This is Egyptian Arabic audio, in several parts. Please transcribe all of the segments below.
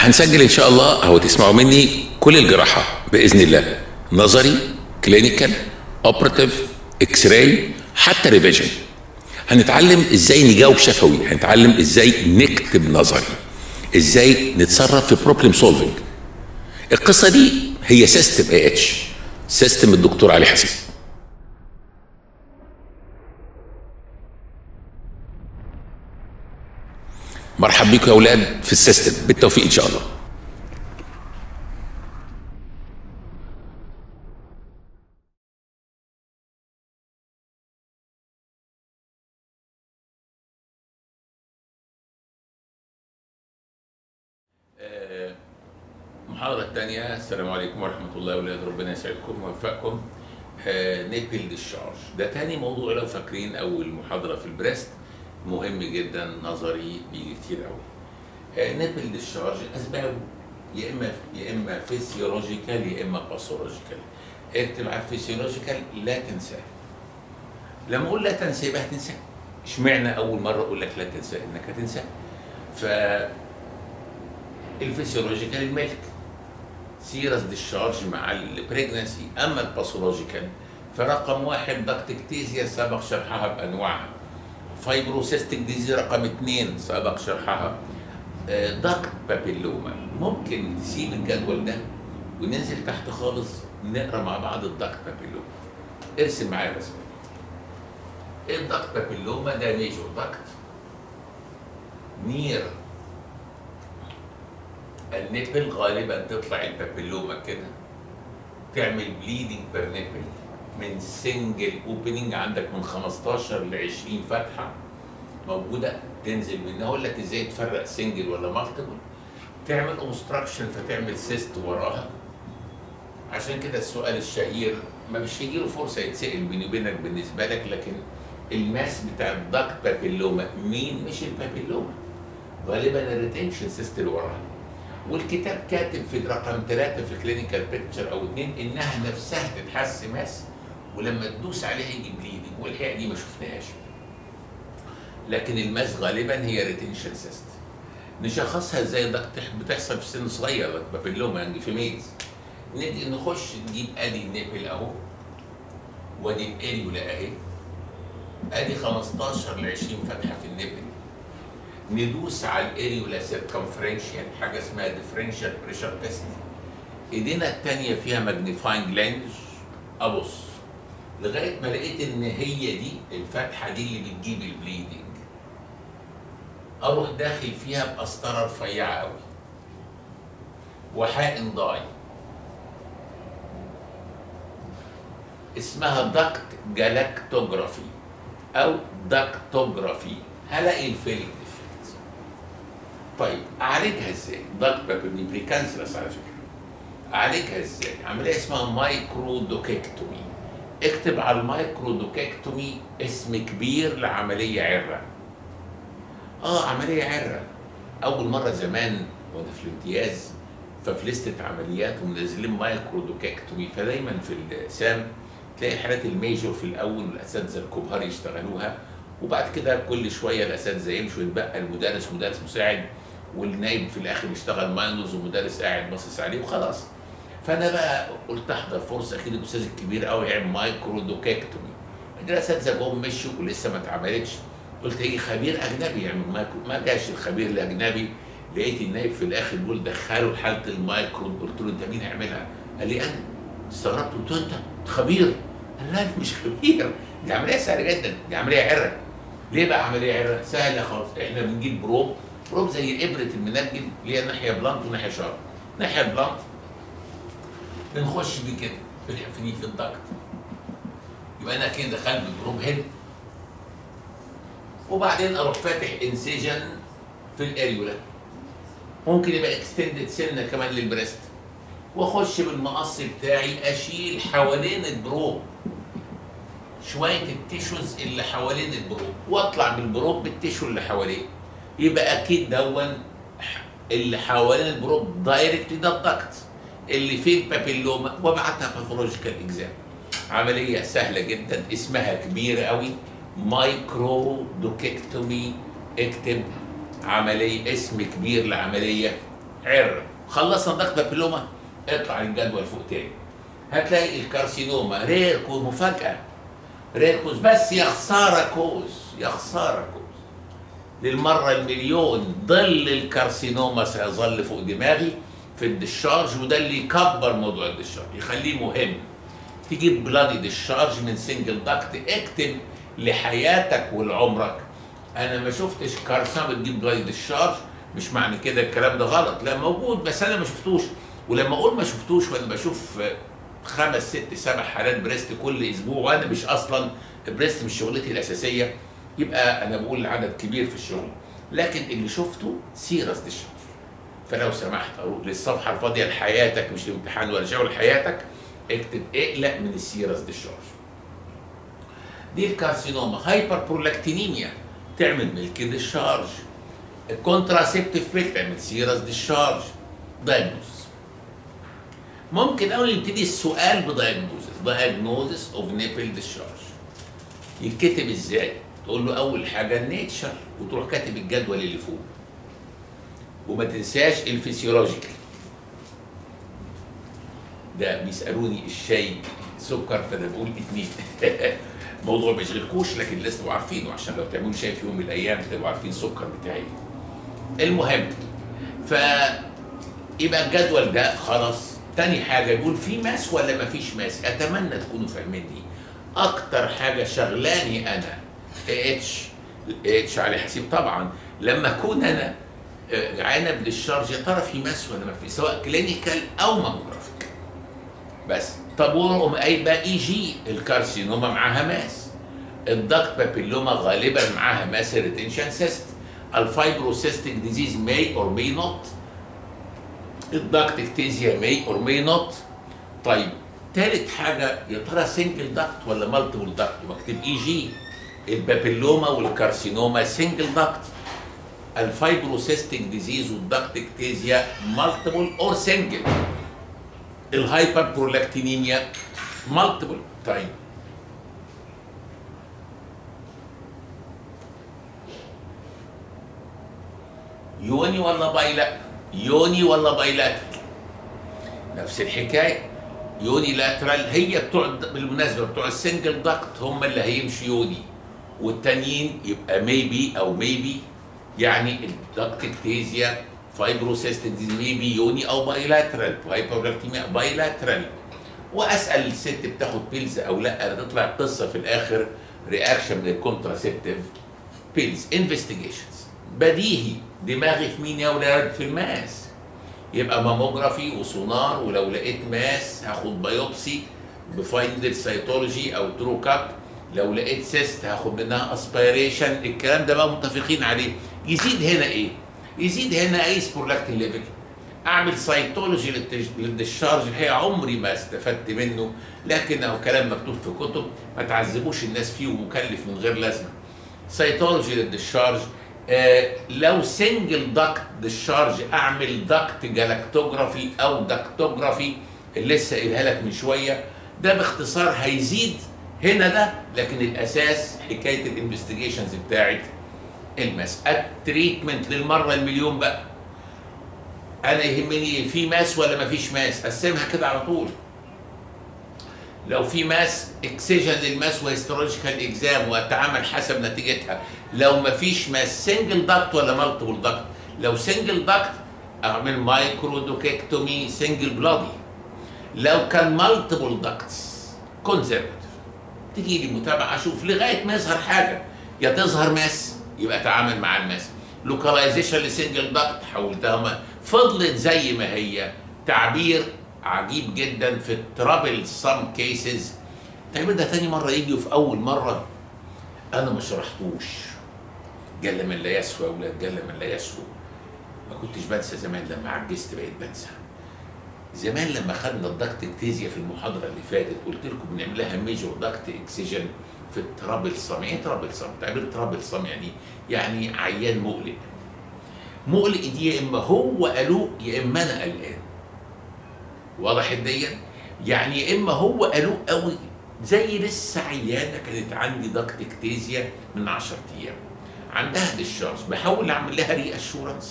هنسجل ان شاء الله اهو تسمعوا مني كل الجراحه باذن الله نظري كلينيكال اوبراتيف اكس راي حتى ريفيجن هنتعلم ازاي نجاوب شفوي هنتعلم ازاي نكتب نظري ازاي نتصرف في بروبلم سولفنج القصه دي هي سيستم اي اتش سيستم الدكتور علي حسين مرحب بيكم يا اولاد في السيستم بالتوفيق ان شاء الله المحاضرة الثانية السلام عليكم ورحمة الله وبركاته ربنا يسعدكم ويوفقكم آه نيبل ديشارج ده تاني موضوع لو فاكرين أول محاضرة في البريست مهم جدا نظري بيجي كتير قوي آه نيبل ديشارج أسبابه يا إما يا إما فيسيولوجيكال يا إما باثولوجيكال اكتب على الفيسيولوجيكال لا تنساه لما أقول لا تنساه يبقى هتنساه اشمعنى أول مرة أقول لك لا تنساه إنك هتنساه ف الفسيولوجيكال الملك سيرس ديشارج مع البريجنسي اما الباثولوجيكال فرقم واحد دكتكتيزيا سبق شرحها بانواعها فايبروسيستيك ديزي رقم اثنين سبق شرحها دكت بابيلوما ممكن تسيب الجدول ده وننزل تحت خالص نقرا مع بعض الدكت بابيلوما ارسم معايا رسمه ايه الدكت بابيلوما ده ميجور دكت نير النبل غالبا تطلع البابيلوما كده تعمل بليدنج بير نبل من سنجل اوبننج عندك من 15 ل 20 فتحه موجوده تنزل منها اقول لك ازاي تفرق سنجل ولا مالتيبل تعمل اوبستراكشن فتعمل سيست وراها عشان كده السؤال الشهير ما مش هيجي له فرصه يتسال بيني وبينك بالنسبه لك لكن الماس بتاع الدكت بابيلوما مين مش البابيلوما غالبا الريتنشن سيست اللي وراها والكتاب كاتب في رقم ثلاثة في كلينيكال بيكتشر أو اثنين إنها نفسها تتحس ماس ولما تدوس عليها يجي بليدنج والحقيقة دي ما شفناهاش. لكن الماس غالبا هي ريتنشن سيست. نشخصها ازاي ده بتحصل في سن صغير بابيلوما يعني في ميز. نجي نخش نجيب ادي النبل اهو وادي الاريولا اهي ادي 15 ل 20 فتحه في النبل ندوس على الاريولا سيركمفرنشال حاجه اسمها ديفرنشال بريشر تيست ايدينا الثانيه فيها ماجنيفاينج لينز ابص لغايه ما لقيت ان هي دي الفتحه دي اللي بتجيب البليدنج اروح داخل فيها بقسطره رفيعه قوي وحائن ضاي اسمها دكت جالاكتوجرافي او دكتوجرافي هلاقي الفيلم طيب اعالجها ازاي؟ ضغط بابني بريكانسلس على فكره. اعالجها ازاي؟ عمليه اسمها مايكرودوكيكتومي. اكتب على المايكرودوكيكتومي اسم كبير لعمليه عره. اه عمليه عره. اول مره زمان وانا في الامتياز ففي لستة عمليات ومنزلين مايكرودوكيكتومي فدايما في السام تلاقي حالات الميجور في الاول والاساتذه الكبار يشتغلوها وبعد كده كل شويه الاساتذه يمشوا يتبقى المدرس مدرس مساعد والنايب في الاخر يشتغل ماينوز ومدرس قاعد باصص عليه وخلاص فانا بقى قلت احضر فرصه كده الاستاذ الكبير قوي يعمل مايكرو دوكاكتومي الاساتذه جم مشوا ولسه ما اتعملتش قلت هيجي خبير اجنبي يعمل يعني مايكرو ما جاش الخبير الاجنبي لقيت النايب في الاخر بيقول دخلوا حاله المايكرو قلت له انت مين هيعملها؟ قال لي انا استغربت قلت له انت خبير؟ قال لا مش خبير دي عمليه سهله جدا دي عمليه عره ليه بقى عمليه عره؟ سهله خالص احنا بنجيب بروب بروب زي ابره المنجم اللي هي ناحيه بلانت وناحيه شارب ناحيه بلانت بنخش بيه كده في الحفنيه في الضغط يبقى انا كده دخلت بالبروب هنا وبعدين اروح فاتح انسجن في الاريولا ممكن يبقى اكستندد سنه كمان للبريست واخش بالمقص بتاعي اشيل حوالين البروب شويه التيشوز اللي حوالين البروب واطلع بالبروب بالتيشو اللي حواليه يبقى اكيد دون اللي حوالين البروب دايركتلي ده الضغط اللي فيه البابيلوما وابعتها باثولوجيكال اكزام عمليه سهله جدا اسمها كبير قوي مايكرو دوكيكتومي اكتب عمليه اسم كبير لعمليه عر خلصنا ضغط بابيلوما اطلع الجدول فوق تاني هتلاقي الكارسينوما رير كوز مفاجاه رير كوز بس يا خساره كوز يا خساره كوز للمره المليون ظل الكارسينوما سيظل فوق دماغي في الدشارج وده اللي يكبر موضوع الدشارج يخليه مهم تجيب بلادي ديشارج من سنجل داكت اكتب لحياتك ولعمرك انا ما شفتش كارسام بتجيب بلادي ديشارج مش معنى كده الكلام ده غلط لا موجود بس انا ما شفتوش ولما اقول ما شفتوش وانا بشوف خمس ست سبع حالات بريست كل اسبوع وانا مش اصلا بريست مش شغلتي الاساسيه يبقى انا بقول عدد كبير في الشغل لكن اللي شفته سيرس ديشارج فلو سمحت اروح للصفحه الفاضيه لحياتك مش لامتحان ولا شغل حياتك اكتب اقلق من السيرس ديشارج دي الكارسينوما هايبر برولاكتينيميا تعمل ملك ديشارج الكونتراسيبتيف بيل تعمل سيرس ديشارج دايجنوز ممكن اول يبتدي السؤال بدايجنوزس دايجنوزس اوف نيبل ديشارج يتكتب ازاي تقول له اول حاجه النيتشر وتروح كاتب الجدول اللي فوق وما تنساش الفسيولوجيكال ده بيسالوني الشاي سكر فانا بقول اتنين موضوع ما يشغلكوش لكن لازم تبقوا عارفينه عشان لو تعملوا شاي في يوم من الايام تبقوا عارفين السكر بتاعي المهم ف يبقى الجدول ده خلاص تاني حاجه يقول في ماس ولا ما فيش ماس اتمنى تكونوا فاهميني اكتر حاجه شغلاني انا اتش اتش على حسيب طبعا لما اكون انا عنب للشارج يا ترى في ماس ولا ما في سواء كلينيكال او ماموجرافيك بس طب وقوم قايل بقى اي جي الكارسينوما معاها ماس الدكت بابيلوما غالبا معاها ماس ريتنشن سيست الفايبروسيستيك ديزيز ماي اور ماي نوت الدكت اكتيزيا ماي اور ماي نوت طيب تالت حاجه يا ترى سنجل دكت ولا مالتيبل دكت بكتب اي جي البابيلوما والكارسينوما سنجل دكت الفايبروسيستيك ديزيز والدكت اكتيزيا مالتيبل اور سنجل الهايبر برولاكتينيميا مالتيبل طيب يوني ولا بايلا يوني ولا بايلاترال نفس الحكايه يوني لاترال هي بتوع بالمناسبه بتوع السنجل داكت هم اللي هيمشي يوني والتانيين يبقى ميبي او ميبي يعني الدكت اكتيزيا فايبروسيستيك ميبي يوني او بايلاترال هايبوبلاكتيميا بايلاترال واسال الست بتاخد بيلز او لا تطلع قصه في الاخر رياكشن من الكونتراسيبتيف بيلز انفستيجيشنز بديهي دماغي في مين يا ولاد في الماس يبقى ماموجرافي وسونار ولو لقيت ماس هاخد بايوبسي بفايندد سيتولوجي او ترو كاب لو لقيت سيست هاخد منها اسبيريشن الكلام ده بقى متفقين عليه يزيد هنا ايه؟ يزيد هنا اي سبورلاكتين ليفل اعمل سيتولوجي للدشارج الحقيقه عمري ما استفدت منه لكنه كلام مكتوب في كتب ما تعذبوش الناس فيه ومكلف من غير لازمه سيتولوجي للدشارج آه لو سنجل داكت ديشارج اعمل داكت جلاكتوجرافي او داكتوجرافي اللي لسه قايلها لك من شويه ده باختصار هيزيد هنا ده لكن الاساس حكايه الانفستيجيشنز بتاعت الماس التريتمنت للمره المليون بقى انا يهمني في ماس ولا ما فيش ماس قسمها كده على طول لو في ماس اكسجن للماس وهيستولوجيكال اكزام واتعامل حسب نتيجتها لو ما فيش ماس سنجل داكت ولا مالتيبل داكت لو سنجل داكت اعمل مايكرو دوكيكتومي سنجل بلادي لو كان مالتيبل داكتس كونزرفتيف تيجي لي متابعه اشوف لغايه ما يظهر حاجه يا تظهر ماس يبقى اتعامل مع الماس لوكاليزيشن لسنجل داكت حولتها ما فضلت زي ما هي تعبير عجيب جدا في الترابل سام كيسز تقريبا ده تاني مره يجي وفي اول مره انا ما شرحتوش جل من لا يسوى يا اولاد جل من لا يسوى ما كنتش بنسى زمان لما عجزت بقيت بنسى زمان لما خدنا الدكت اكتيزيا في المحاضره اللي فاتت قلت لكم بنعملها ميجور دكت اكسجن في الترابل صام يعني ترابل صام تعبير ترابل صام يعني يعني عيان مقلق مقلق دي يا اما هو قلق يا اما انا قلقان واضح دي يعني يا اما هو قلق قوي زي لسه عيانه كانت عندي دكت اكتيزيا من 10 ايام عندها ديشارج بحاول اعمل لها ري اشورنس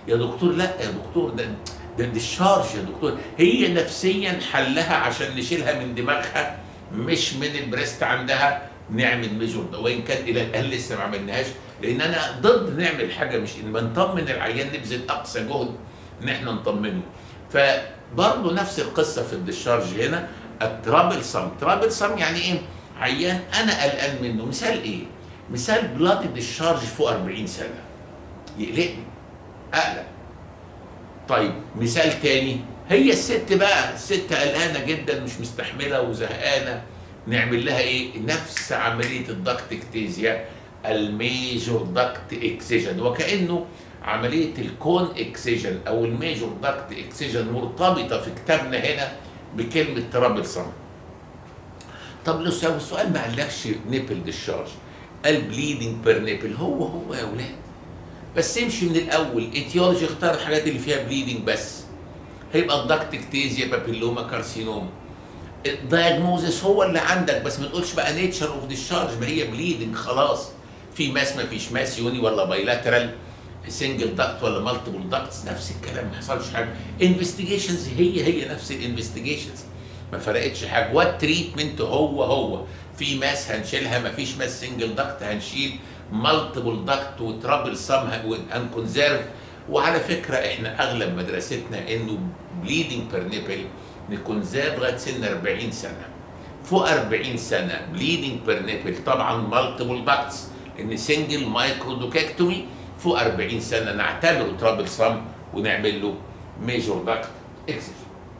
يا دكتور لا يا دكتور ده ده ديشارج يا دكتور هي نفسيا حلها عشان نشيلها من دماغها مش من البريست عندها نعمل ميجور ده وان كان الى الان لسه ما عملناهاش لان انا ضد نعمل حاجه مش ان بنطمن العيان نبذل اقصى جهد ان احنا نطمنه فبرضه نفس القصه في الديشارج هنا الترابل سم ترابل سم يعني ايه عيان انا قلقان منه مثال ايه مثال بلاد ديشارج فوق 40 سنه يقلقني اقلق طيب مثال تاني هي الست بقى الست قلقانه جدا مش مستحمله وزهقانه نعمل لها ايه نفس عمليه الضغط اكتيزيا الميجور ضغط اكسجن وكانه عمليه الكون اكسجن او الميجور ضغط اكسجن مرتبطه في كتابنا هنا بكلمه ترابل صم طب لو لو السؤال ما قالكش نيبل ديشارج قال بليدنج بير نيبل هو هو يا ولاد بس امشي من الاول ايتيولوجي اختار الحاجات اللي فيها بليدنج بس هيبقى الضغط اكتيزيا بابيلوما كارسينوما الدايجنوزس هو اللي عندك بس ما تقولش بقى نيتشر اوف ديشارج ما هي بليدنج خلاص في ماس ما فيش ماس يوني ولا بايلاترال سنجل داكت ولا مالتيبل داكتس نفس الكلام ما حصلش حاجه انفستيجيشنز هي هي نفس الانفستيجيشنز ما فرقتش حاجه والتريتمنت هو هو في ماس هنشيلها ما فيش ماس سنجل داكت هنشيل مالتيبل داكت وترابل سم هنكونزيرف وعلى فكره احنا اغلب مدرستنا انه بليدنج بير نيبل نكونزيرف لغايه سن 40 سنه فوق 40 سنه بليدنج بير نيبل طبعا مالتيبل داكتس ان سنجل مايكرو دوكاكتومي فوق 40 سنه نعتبره ترابل سم ونعمل له ميجور داكت اكسجن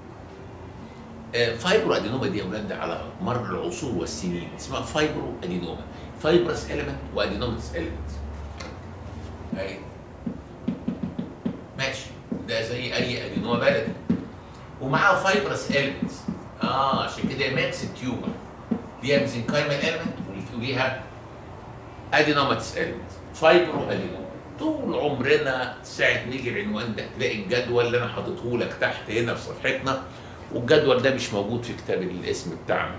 فايبرو ادينوما دي يا اولاد على مر العصور والسنين اسمها فايبرو ادينوما فايبرس اليمنت وادينومتس اليمنت اهي ماشي ده زي اي ادينوما بلدي ومعاه فايبرس اليمنت اه عشان كده ماكس تيومر ليها ميزنكايمال اليمنت وليها ادينوماتس اليمنت فايبرو ادينوما طول عمرنا ساعة نيجي العنوان ده تلاقي الجدول اللي انا حاططه لك تحت هنا في صفحتنا والجدول ده مش موجود في كتاب الاسم بتاعنا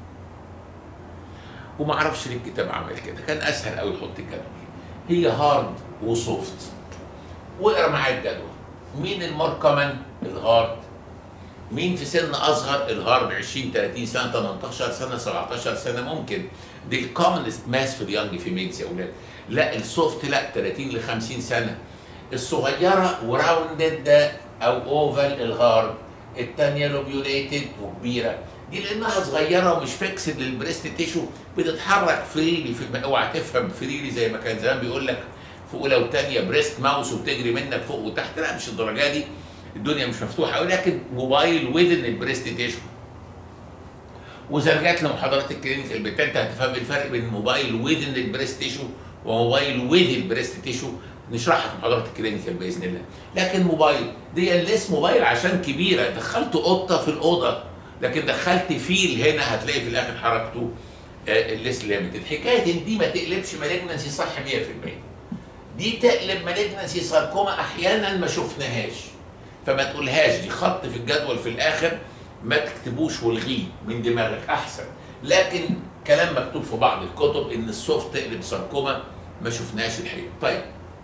وما اعرفش ليه الكتاب عمل كده كان اسهل قوي يحط الجدول هي هارد وسوفت واقرا معايا الجدول مين المور كومن الهارد مين في سن اصغر الهارد 20 30 سنه 18 سنه 17 سنه ممكن دي الكومنست ماس في اليانج فيميلز يا اولاد لا السوفت لا 30 ل 50 سنه الصغيره وراوندد ده او اوفال الهارد الثانيه لوبيوليتد وكبيره دي لانها صغيره ومش فيكسد للبريست تيشو بتتحرك فريلي في اوعى تفهم فريلي زي ما كان زمان بيقول لك في اولى وثانيه بريست ماوس وبتجري منك فوق وتحت لا مش الدرجه دي الدنيا مش مفتوحه قوي لكن موبايل ويذن البريست تيشو واذا رجعت لمحاضرات الكلينيكال بتاعتك انت هتفهم الفرق بين موبايل ويذن البريست تيشو وموبايل ويذ البريست تيشو نشرحها في محاضرات الكلينيكال باذن الله لكن موبايل دي الليس موبايل عشان كبيره دخلت قطه في الاوضه لكن دخلت فيل هنا هتلاقي في الاخر حركته آه الليس ليميتد حكايه ان دي ما تقلبش مالجنسي صح 100% دي تقلب مالجنسي ساركوما احيانا ما شفناهاش فما تقولهاش دي خط في الجدول في الاخر ما تكتبوش والغيه من دماغك احسن لكن كلام مكتوب في بعض الكتب ان السوفت تقلب ساركوما ما شفناهاش الحقيقه طيب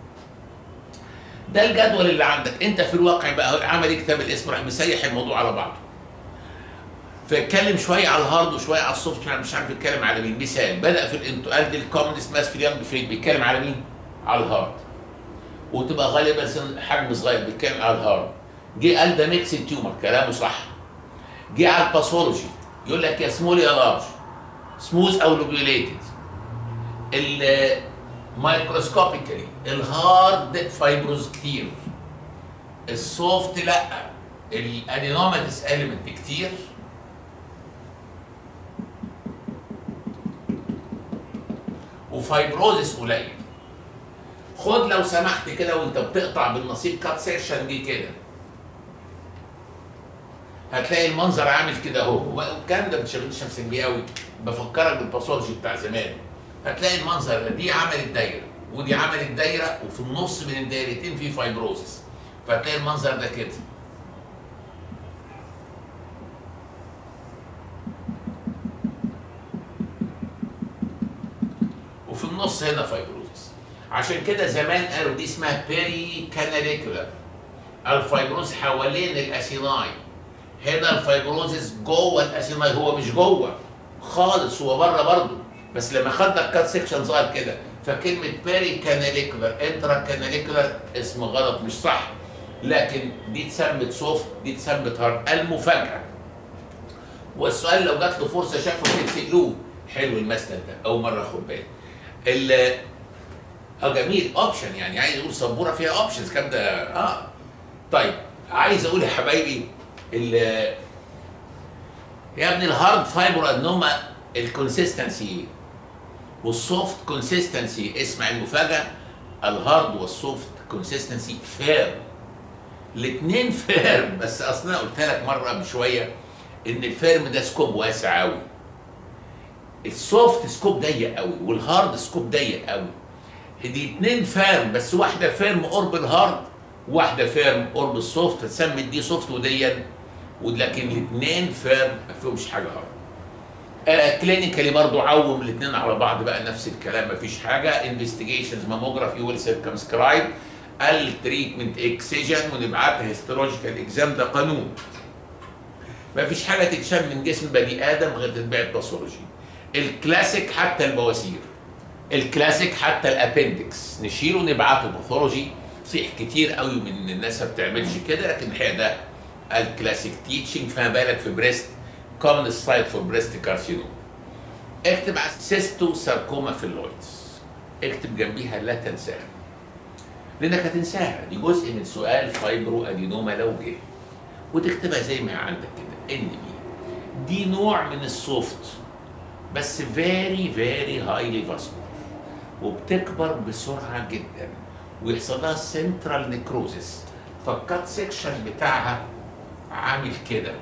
ده الجدول اللي عندك انت في الواقع بقى عمل ايه كتاب الاسم راح مسيح الموضوع على بعضه فاتكلم شويه على الهارد وشويه على السوفت وير مش عارف يتكلم على مين مثال بدا في الانتقال دي الكومنست ماس في اليانج فريد بيتكلم على مين؟ على الهارد وتبقى غالبا سن حجم صغير بيتكلم على الهارد جه قال ده ميكس تيومر كلامه صح جه على الباثولوجي يقول لك يا سمول يا لارج سموث او لوبيوليتد مايكروسكوبيكالي الهارد فايبروز كتير السوفت لا الادينوماتس اليمنت كتير وفايبروزس قليل خد لو سمحت كده وانت بتقطع بالنصيب كات سيكشن دي كده هتلاقي المنظر عامل كده اهو الكلام ده ما بتشغلش نفسك بيه قوي بفكرك بالباثولوجي بتاع زمان هتلاقي المنظر ده دي عملت دايره ودي عملت دايره وفي النص بين الدايرتين في فايبروزس فهتلاقي المنظر ده كده وفي النص هنا فايبروزس عشان كده زمان قالوا دي اسمها بيري كاناليكولار الفايبروز حوالين الاسيناي هنا الفايبروزس جوه الاسيناي هو مش جوه خالص هو بره برضه بس لما خدنا كات سيكشن صغير كده فكلمه بيري كاناليكولار انترا كاناليكولار اسم غلط مش صح لكن دي اتسمت سوفت دي اتسمت هارد المفاجاه والسؤال لو جات له فرصه شافه تسالوه حلو المثل ده اول مره اخد بالي ال اه جميل اوبشن يعني عايز اقول سبوره فيها اوبشنز كام ده اه طيب عايز اقول يا حبايبي ال يا ابني الهارد فايبر ادنوما الكونسيستنسي والسوفت كونسيستنسي اسمع المفاجاه الهارد والسوفت كونسيستنسي فير الاثنين فيرم بس اصلا قلت لك مره من شويه ان الفيرم ده سكوب واسع قوي السوفت سكوب ضيق قوي والهارد سكوب ضيق قوي دي اتنين فيرم بس واحده فيرم قرب الهارد واحده فيرم قرب السوفت فتسمي دي سوفت وديا ولكن الاثنين فيرم ما فيهمش حاجه هارد آه كلينيكالي برضو عوم الاثنين على بعض بقى نفس الكلام ما فيش حاجه انفستيجيشنز ماموجرافي ويل سيركمسكرايب التريتمنت اكسجن ونبعتها هيستولوجيكال اكزام ده قانون ما فيش حاجه تتشال من جسم بني ادم غير تتباع باثولوجي الكلاسيك حتى البواسير الكلاسيك حتى الابندكس نشيله نبعته باثولوجي صحيح كتير قوي من الناس ما بتعملش كده لكن الحقيقه ده الكلاسيك تيتشنج فما بالك في بريست كومن سايت فور بريست كارسينوم اكتب على سيستو ساركوما فيلويدز اكتب جنبيها لا تنساها لانك هتنساها دي جزء من سؤال فايبرو ادينوما لو جه وتكتبها زي ما هي عندك كده ان بي دي نوع من السوفت بس فيري فيري هايلي فاسكولار وبتكبر بسرعه جدا ويحصل لها سنترال نيكروزس فالكات سيكشن بتاعها عامل كده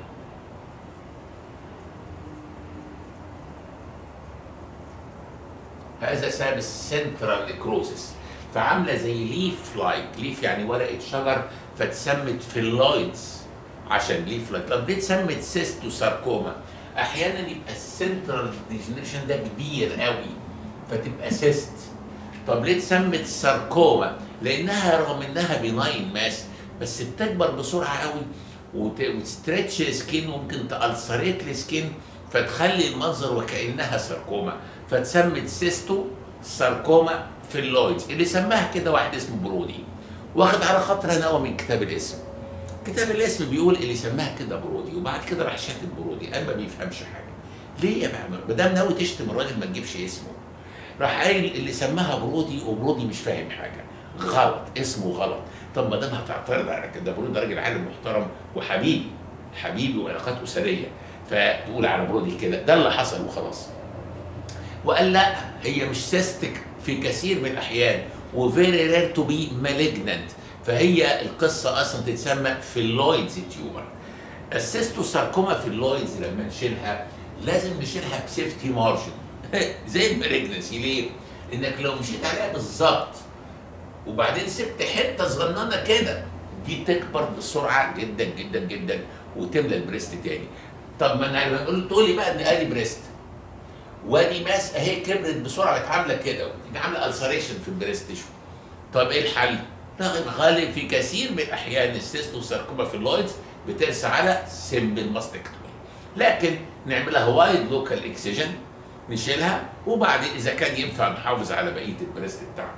هذا سبب السنترال نيكروزس فعامله زي ليف لايك ليف يعني ورقه شجر فتسمت فيلويدز عشان ليف لايك طب ليه اتسمت سيستو ساركوما احيانا يبقى السنترال ديجنريشن ده كبير قوي فتبقى سيست طب ليه اتسمت ساركوما لانها رغم انها بناين ماس بس بتكبر بسرعه قوي وتستريتش سكين وممكن تألسريت السكين فتخلي المنظر وكانها ساركوما فتسمت سيستو ساركوما فيلويدز اللي سماها كده واحد اسمه برودي واخد على خاطر انا من كتاب الاسم كتاب الاسم بيقول اللي سماها كده برودي وبعد كده راح شاتم برودي قال ما بيفهمش حاجه ليه يا بقى ما دام ناوي تشتم الراجل ما تجيبش اسمه راح قايل اللي سماها برودي وبرودي مش فاهم حاجه غلط اسمه غلط طب ما دام هتعترض على كده برودي ده راجل عالم محترم وحبيبي حبيبي وعلاقات اسريه فتقول على برودي كده ده اللي حصل وخلاص وقال لا هي مش سيستك في كثير من الاحيان وفيري رير تو بي مالجننت فهي القصه اصلا تتسمى فيلويدز تيومر السيستوساركوما فيلويدز لما نشيلها لازم نشيلها بسيفتي مارجن زي المالجنسي ليه؟ انك لو مشيت عليها بالظبط وبعدين سبت حته صغننه كده دي تكبر بسرعه جدا جدا جدا وتملى البريست تاني طب ما انا بقول تقول لي بقى ان ادي بريست وادي ماس اهي كبرت بسرعه بقت عامله كده بقت عامله السريشن في البريست تيشو طب ايه الحل؟ رغم غالب في كثير من الاحيان السيستوساركوما في اللويدز بترسى على سمبل ماستكتومي لكن نعملها وايد لوكال اكسجن نشيلها وبعدين اذا كان ينفع نحافظ على بقيه البريست بتاعنا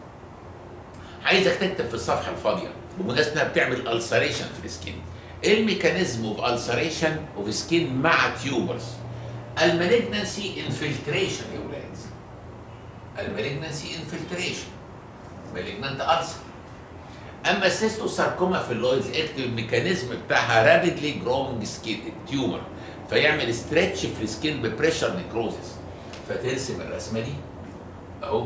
عايزك تكتب في الصفحه الفاضيه بمناسبه انها بتعمل السريشن في السكين ايه الميكانيزم اوف السريشن اوف سكين مع تيوبرز المالجنسي انفلتريشن يا ولاد المالجنسي انفلتريشن مالجنانت ألسر اما السيستوساركوما في اللويدز اكتب الميكانيزم بتاعها رابيدلي جروينج سكين تيومر فيعمل ستريتش في السكين ببريشر نيكروزس فترسم الرسمه دي اهو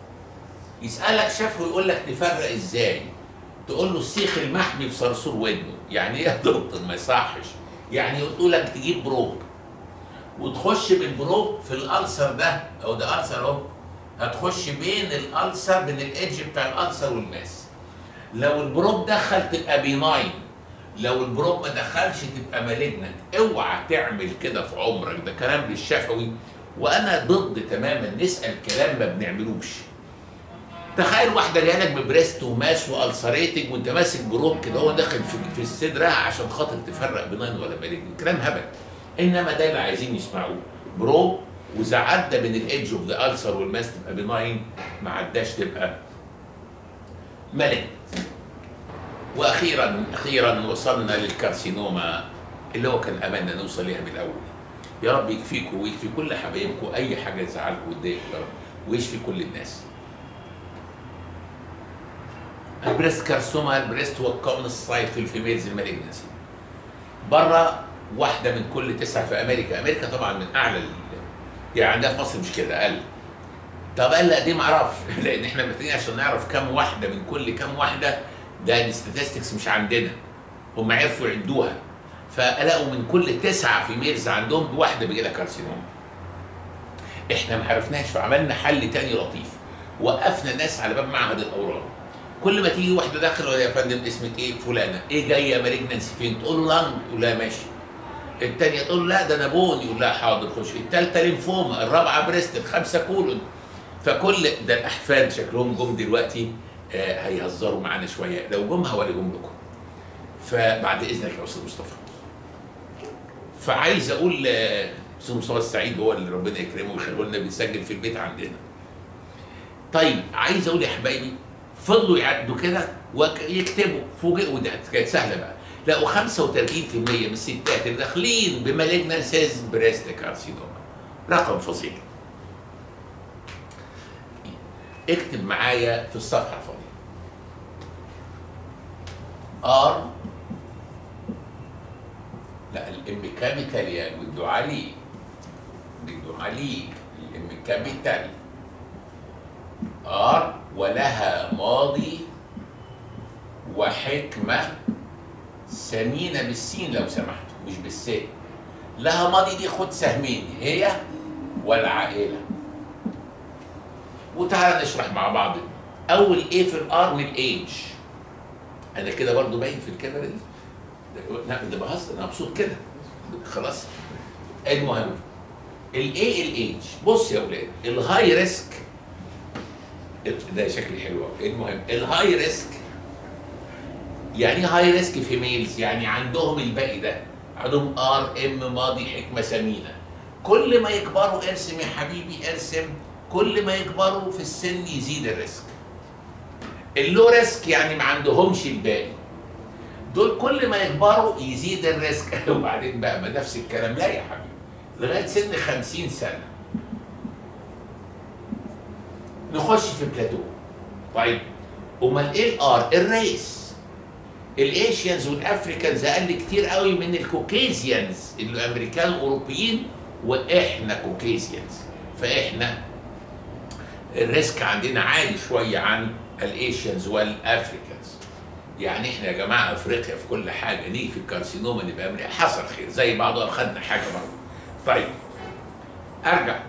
يسالك شافه يقول لك تفرق ازاي تقول له السيخ المحمي في صرصور ودنه يعني ايه يا دكتور ما يصحش يعني يقول لك تجيب بروب وتخش بالبروب في الالسر ده او ده السر اهو هتخش بين الالسر بين الايدج بتاع الالسر والماس لو البروب دخل تبقى بيناين لو البروب ما دخلش تبقى مالجنت اوعى تعمل كده في عمرك ده كلام للشفوي وانا ضد تماما نسال كلام ما بنعملوش تخيل واحده جايه لك ببريست وماس والسريتنج وانت ماسك بروب كده هو داخل في, في صدرها عشان خاطر تفرق بناين ولا مالجن كلام هبل انما ده اللي عايزين يسمعوه بروب واذا عدى من الايدج اوف ذا السر والماس تبقى بناين ما عداش تبقى مالجن واخيرا اخيرا وصلنا للكارسينوما اللي هو كان املنا نوصل ليها من الاول يا رب يكفيكم ويكفي كل حبايبكم اي حاجه تزعلكم وتضايقكم يا رب ويشفي كل الناس البريست كارسوما البريست هو الكومن سايت في الفيميلز المالجنسي بره واحده من كل تسعه في امريكا امريكا طبعا من اعلى ال- يعني عندها في مصر مش كده اقل طب قال لا دي ما اعرفش لان احنا محتاجين عشان نعرف كم واحده من كل كم واحده ده الستاتستكس مش عندنا هم عرفوا يعدوها فلقوا من كل تسعه في ميلز عندهم واحده بيجي لها كارسينوما احنا ما عرفناش فعملنا حل تاني لطيف وقفنا ناس على باب معهد الاورام كل ما تيجي واحده داخله يا فندم اسمك ايه فلانه ايه جايه مالجنسي فين تقول له لانج يقول لها ماشي الثانيه تقول له لا ده انا بون يقول لها حاضر خش الثالثه لينفوما الرابعه بريست الخامسه كولون فكل ده الاحفاد شكلهم جم دلوقتي آه هيهزروا معانا شويه لو جم هوريهم لكم فبعد اذنك يا استاذ مصطفى فعايز اقول آه، استاذ مصطفى السعيد هو اللي ربنا يكرمه ويخليه لنا بيسجل في البيت عندنا طيب عايز اقول يا حبايبي فضلوا يعدوا كده ويكتبوا فوجئوا ده كانت سهله بقى لقوا 35% من الستات اللي داخلين بمالجنسيز بريست كارسينوما رقم فظيع اكتب معايا في الصفحه الفاضيه ار لا الام كابيتال يا جدو علي جدو علي الام كابيتال ار ولها ماضي وحكمة سمينة بالسين لو سمحتوا مش بالسين لها ماضي دي خد سهمين هي والعائلة وتعالى نشرح مع بعض أول إيه في الآر من الإيج أنا كده برضو باين في الكاميرا دي ده- لا ده بهزر أنا مبسوط كده خلاص المهم الايه الايج بص يا اولاد الهاي ريسك ده شكلي حلو قوي المهم الهاي ريسك يعني ايه هاي ريسك في ميلز يعني عندهم الباقي ده عندهم ار ام ماضي حكمه سمينه كل ما يكبروا ارسم يا حبيبي ارسم كل ما يكبروا في السن يزيد الريسك اللو ريسك يعني ما عندهمش الباقي دول كل ما يكبروا يزيد الريسك وبعدين بقى ما نفس الكلام لا يا حبيبي لغايه سن 50 سنه نخش في بلاتو طيب امال ايه الار الريس الايشيانز والافريكانز اقل كتير قوي من الكوكيزيانز الامريكان والاوروبيين واحنا كوكيزيانز فاحنا الريسك عندنا عالي شويه عن الايشيانز والافريكانز يعني احنا يا جماعه افريقيا في كل حاجه نيجي في الكارسينوما نبقى امريكا حصل خير زي بعض اخذنا حاجه برضه طيب ارجع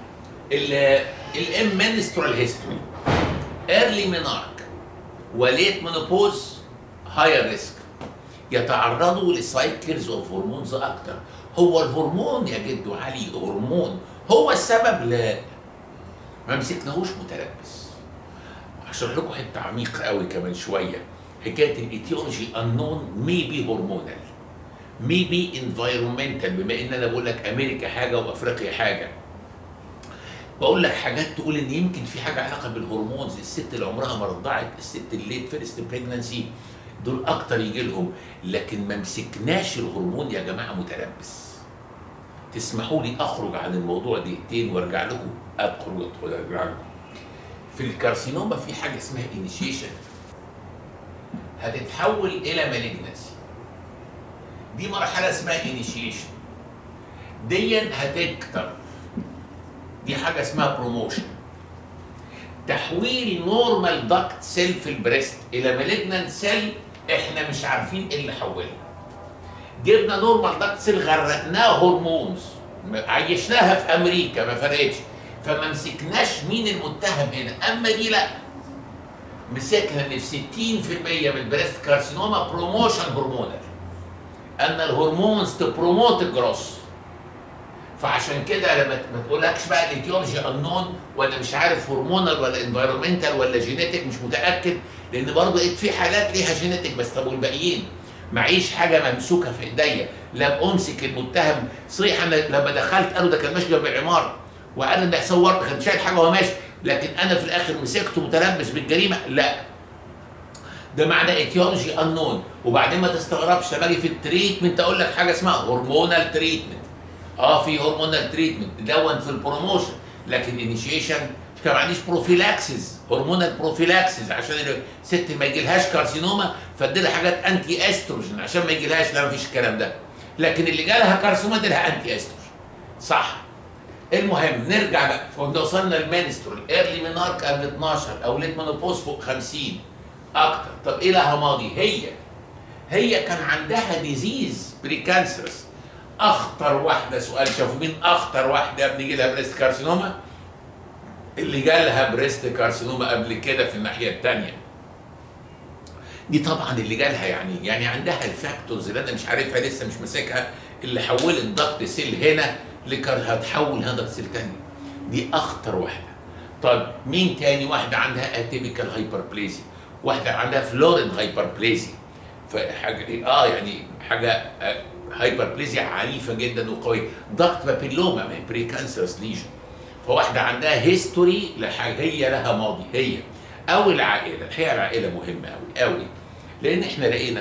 الام منسترال هيستوري ايرلي مينارك وليت مونوبوز هاير ريسك يتعرضوا لسايكلز اوف هرمونز اكتر هو الهرمون يا جدو علي هرمون هو السبب لا ما مسكناهوش متلبس هشرح لكم حته عميقه قوي كمان شويه حكايه الايتيولوجي انون ميبي هرمونال ميبي انفايرمنتال بما ان انا بقول لك امريكا حاجه وافريقيا حاجه بقول لك حاجات تقول ان يمكن في حاجه علاقه بالهرمونز الست اللي عمرها ما رضعت الست اللي ليت فيرست بريجنسي دول اكتر يجي لهم لكن ما مسكناش الهرمون يا جماعه متلبس تسمحوا لي اخرج عن الموضوع دقيقتين وارجع لكم ادخل وادخل ارجع لكم في الكارسينوما في حاجه اسمها انيشيشن هتتحول الى مالجنسي دي مرحله اسمها انيشيشن دي هتكتر دي حاجه اسمها بروموشن تحويل نورمال داكت سيل في البريست الى مالجنانت سيل احنا مش عارفين ايه اللي حولها جبنا نورمال داكت سيل غرقناها هرمونز عيشناها في امريكا ما فرقتش فما مسكناش مين المتهم هنا اما دي لا مسكنا ان في 60% من البريست كارسينوما بروموشن هرمونال ان الهرمونز تبروموت الجروس فعشان كده لما ما تقولكش بقى الايتيولوجي انون ولا مش عارف هرمونال ولا انفيرومنتال ولا جينيتك مش متاكد لان برضه لقيت في حالات ليها جينيتك بس طب والباقيين معيش حاجه ممسوكه في ايديا لم امسك المتهم صحيح انا لما دخلت قالوا ده كان ماشي جنب العماره وقال ان ده صور كان شايل حاجه وهو ماشي لكن انا في الاخر مسكته متلبس بالجريمه لا ده معنى ايتيولوجي انون وبعدين ما تستغربش لما اجي في التريتمنت اقول لك حاجه اسمها هرمونال تريتمنت اه في هرمونال تريتمنت دون في البروموشن لكن انيشيشن كان ما عنديش بروفيلاكسز هرمونال بروفيلاكسز عشان الست ما يجيلهاش كارسينوما فادي لها حاجات انتي استروجين عشان ما يجيلهاش لا ما فيش الكلام ده لكن اللي جالها كارسينوما ادي لها انتي استروجين صح المهم نرجع بقى فقلنا وصلنا المينسترول ايرلي مينارك قبل 12 او ليت مونوبوز فوق 50 اكتر طب ايه لها ماضي هي هي كان عندها ديزيز بري كانسرس اخطر واحده سؤال شافوا مين اخطر واحده يا ابني جالها بريست كارسينوما اللي جالها بريست كارسينوما قبل كده في الناحيه الثانيه دي طبعا اللي جالها يعني يعني عندها الفاكتورز اللي انا مش عارفها لسه مش ماسكها اللي حولت ضغط سيل هنا لكر هتحول هنا ضغط سيل تاني دي اخطر واحده طب مين تاني واحده عندها اتيبيكال هايبربليزيا واحده عندها فلورين هايبربليزيا فحاجه إيه؟ اه يعني حاجه آه هايبربليزيا عنيفه جدا وقويه ضغط بابيلوما ما هي بري كانسرس ليجن فواحده عندها هيستوري لحاجه هي لها ماضي هي او العائله الحقيقه العائله مهمه قوي قوي لان احنا لقينا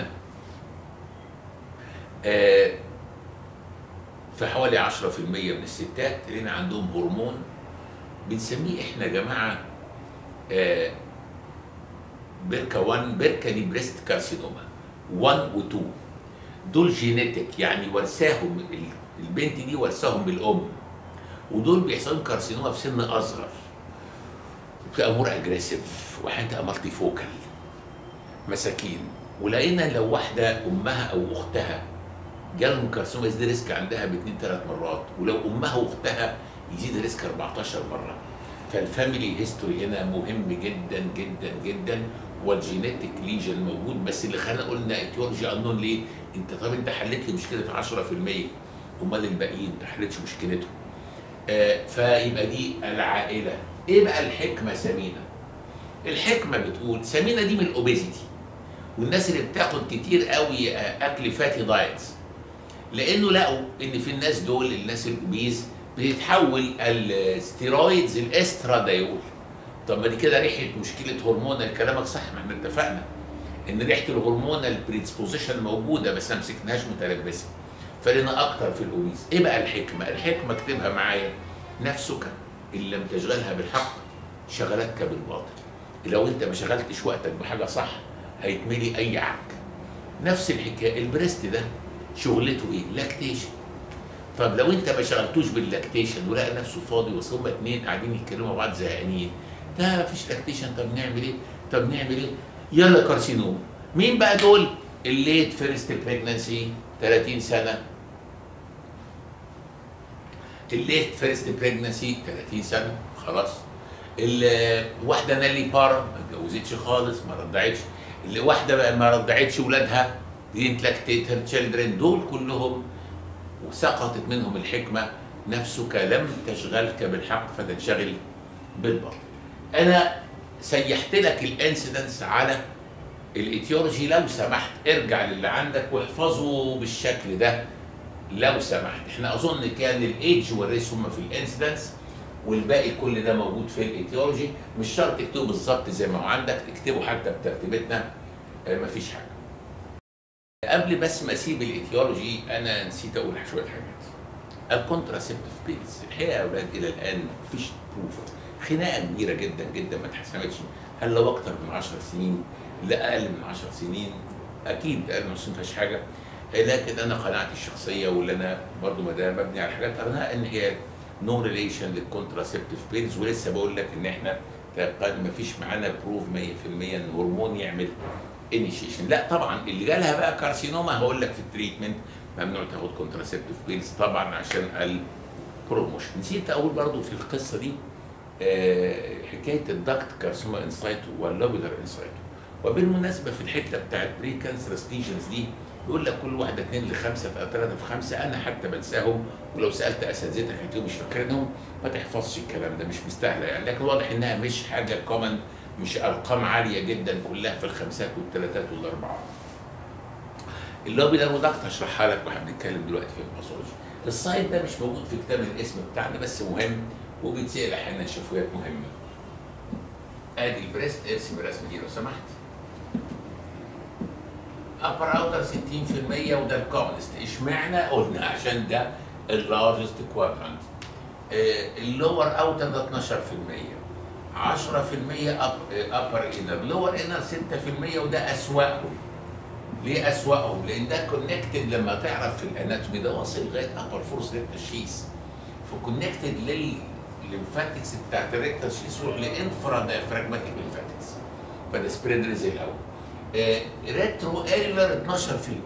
آه في حوالي 10% من الستات لقينا عندهم هرمون بنسميه احنا يا جماعه آه بركه 1 بركه دي بريست كارسينوما 1 و 2 دول جينيتك يعني ورثاهم البنت دي ورثاهم بالام ودول بيحصلوا كارسينوما في سن اصغر بتبقى مور اجريسيف واحيانا تبقى مالتي فوكال مساكين ولقينا لو واحده امها او اختها جالهم كارسينوما يزيد ريسك عندها باثنين ثلاث مرات ولو امها واختها يزيد ريسك 14 مره فالفاميلي هيستوري هنا مهم جدا جدا جدا والجينيتك ليجن موجود بس اللي خلينا قلنا ايتيولوجي انون ليه؟ انت طب انت حليت لي مشكله 10% امال الباقيين ما حلتش مشكلتهم. آه فيبقى دي العائله. ايه بقى الحكمه سمينه؟ الحكمه بتقول سمينه دي من الاوبيزيتي والناس اللي بتاخد كتير قوي اكل فاتي دايتس لانه لقوا ان في الناس دول الناس الاوبيز بتتحول الستيرويدز الاسترادايول طب ما دي كده ريحه مشكله هرمونال كلامك صح ما احنا اتفقنا ان ريحه الهرمونال بريدسبوزيشن موجوده بس ما مسكناهاش متلبسه فلنا اكتر في الاوبيز ايه بقى الحكمه الحكمه اكتبها معايا نفسك ان لم تشغلها بالحق شغلتك بالباطل لو انت ما شغلتش وقتك بحاجه صح هيتملي اي عك نفس الحكايه البريست ده شغلته ايه لاكتيشن طب لو انت ما شغلتوش باللاكتيشن ولقى نفسه فاضي وصل هما اتنين قاعدين يتكلموا مع بعض زهقانين ده مفيش لاكتيشن طب نعمل ايه؟ طب نعمل ايه؟ يلا كارسينوم مين بقى دول؟ الليت فيرست بريجنسي 30 سنه الليت فيرست بريجنسي 30 سنه خلاص الواحده نالي بارا ما اتجوزتش خالص ما رضعتش اللي واحده بقى ما رضعتش ولادها didn't lactate her children دول كلهم وسقطت منهم الحكمه نفسك لم تشغلك بالحق فتنشغل بالباطل. انا سيحت لك الانسيدنس على الايتيولوجي لو سمحت ارجع للي عندك واحفظه بالشكل ده لو سمحت احنا اظن كان الايدج والريس هم في الانسيدنس والباقي كل ده موجود في الايتيولوجي مش شرط تكتبه بالظبط زي ما هو عندك اكتبه حتى بترتيبتنا اه مفيش حاجه قبل بس ما اسيب الايتيولوجي انا نسيت اقول شويه حاجات الكونتراسيبتيف بيلز الحقيقه يا اولاد الى الان مفيش بروف خناقه كبيره جدا جدا ما اتحسمتش هل لو اكتر من 10 سنين لا اقل من 10 سنين اكيد اقل من 10 ما فيهاش حاجه لكن انا قناعتي الشخصيه واللي انا برضو ما دام مبني على حاجات قرناها ان هي نو ريليشن للكونتراسيبتيف بيلز ولسه بقول لك ان احنا ما فيش معانا بروف 100% ان هرمون يعمل انيشيشن لا طبعا اللي جالها بقى كارسينوما هقول لك في التريتمنت ممنوع تاخد كونتراسيبتيف بيلز طبعا عشان البروموشن نسيت اقول برضو في القصه دي آه حكايه الدكت كارسينوما انسايتو واللوبيلر انسايتو وبالمناسبه في الحته بتاعت بري كانسرس ليجنز دي يقول لك كل واحده اثنين لخمسه او ثلاثه في خمسه انا حتى بنساهم ولو سالت اساتذتك هتلاقيهم مش فاكرينهم ما تحفظش الكلام ده مش مستاهله يعني لكن واضح انها مش حاجه كومن مش ارقام عاليه جدا كلها في الخمسات والثلاثات والاربعات. اللوبي ده ودكت هشرحها لك واحنا بنتكلم دلوقتي في الباثولوجي. السايد ده مش موجود في كتاب الاسم بتاعنا بس مهم وبيتسال احيانا شفويات مهمه. ادي البريست ارسم الرسمه دي لو سمحت. ابر اوتر 60% وده الكومنست اشمعنى قلنا عشان ده اللارجست كوادرانت اللور اوتر ده 12% 10% ابر انر لور انر 6% وده اسوأهم ليه اسوأهم؟ لان ده كونكتد لما تعرف في الاناتومي ده واصل لغايه ابر فورس ريكتال شيس فكونكتد للليمفاتكس بتاعت الريكتال شيس يروح لانفرا دايفراجماتيك ليمفاتكس فده سبريد ريزي الاول آه ريترو ايلر 12%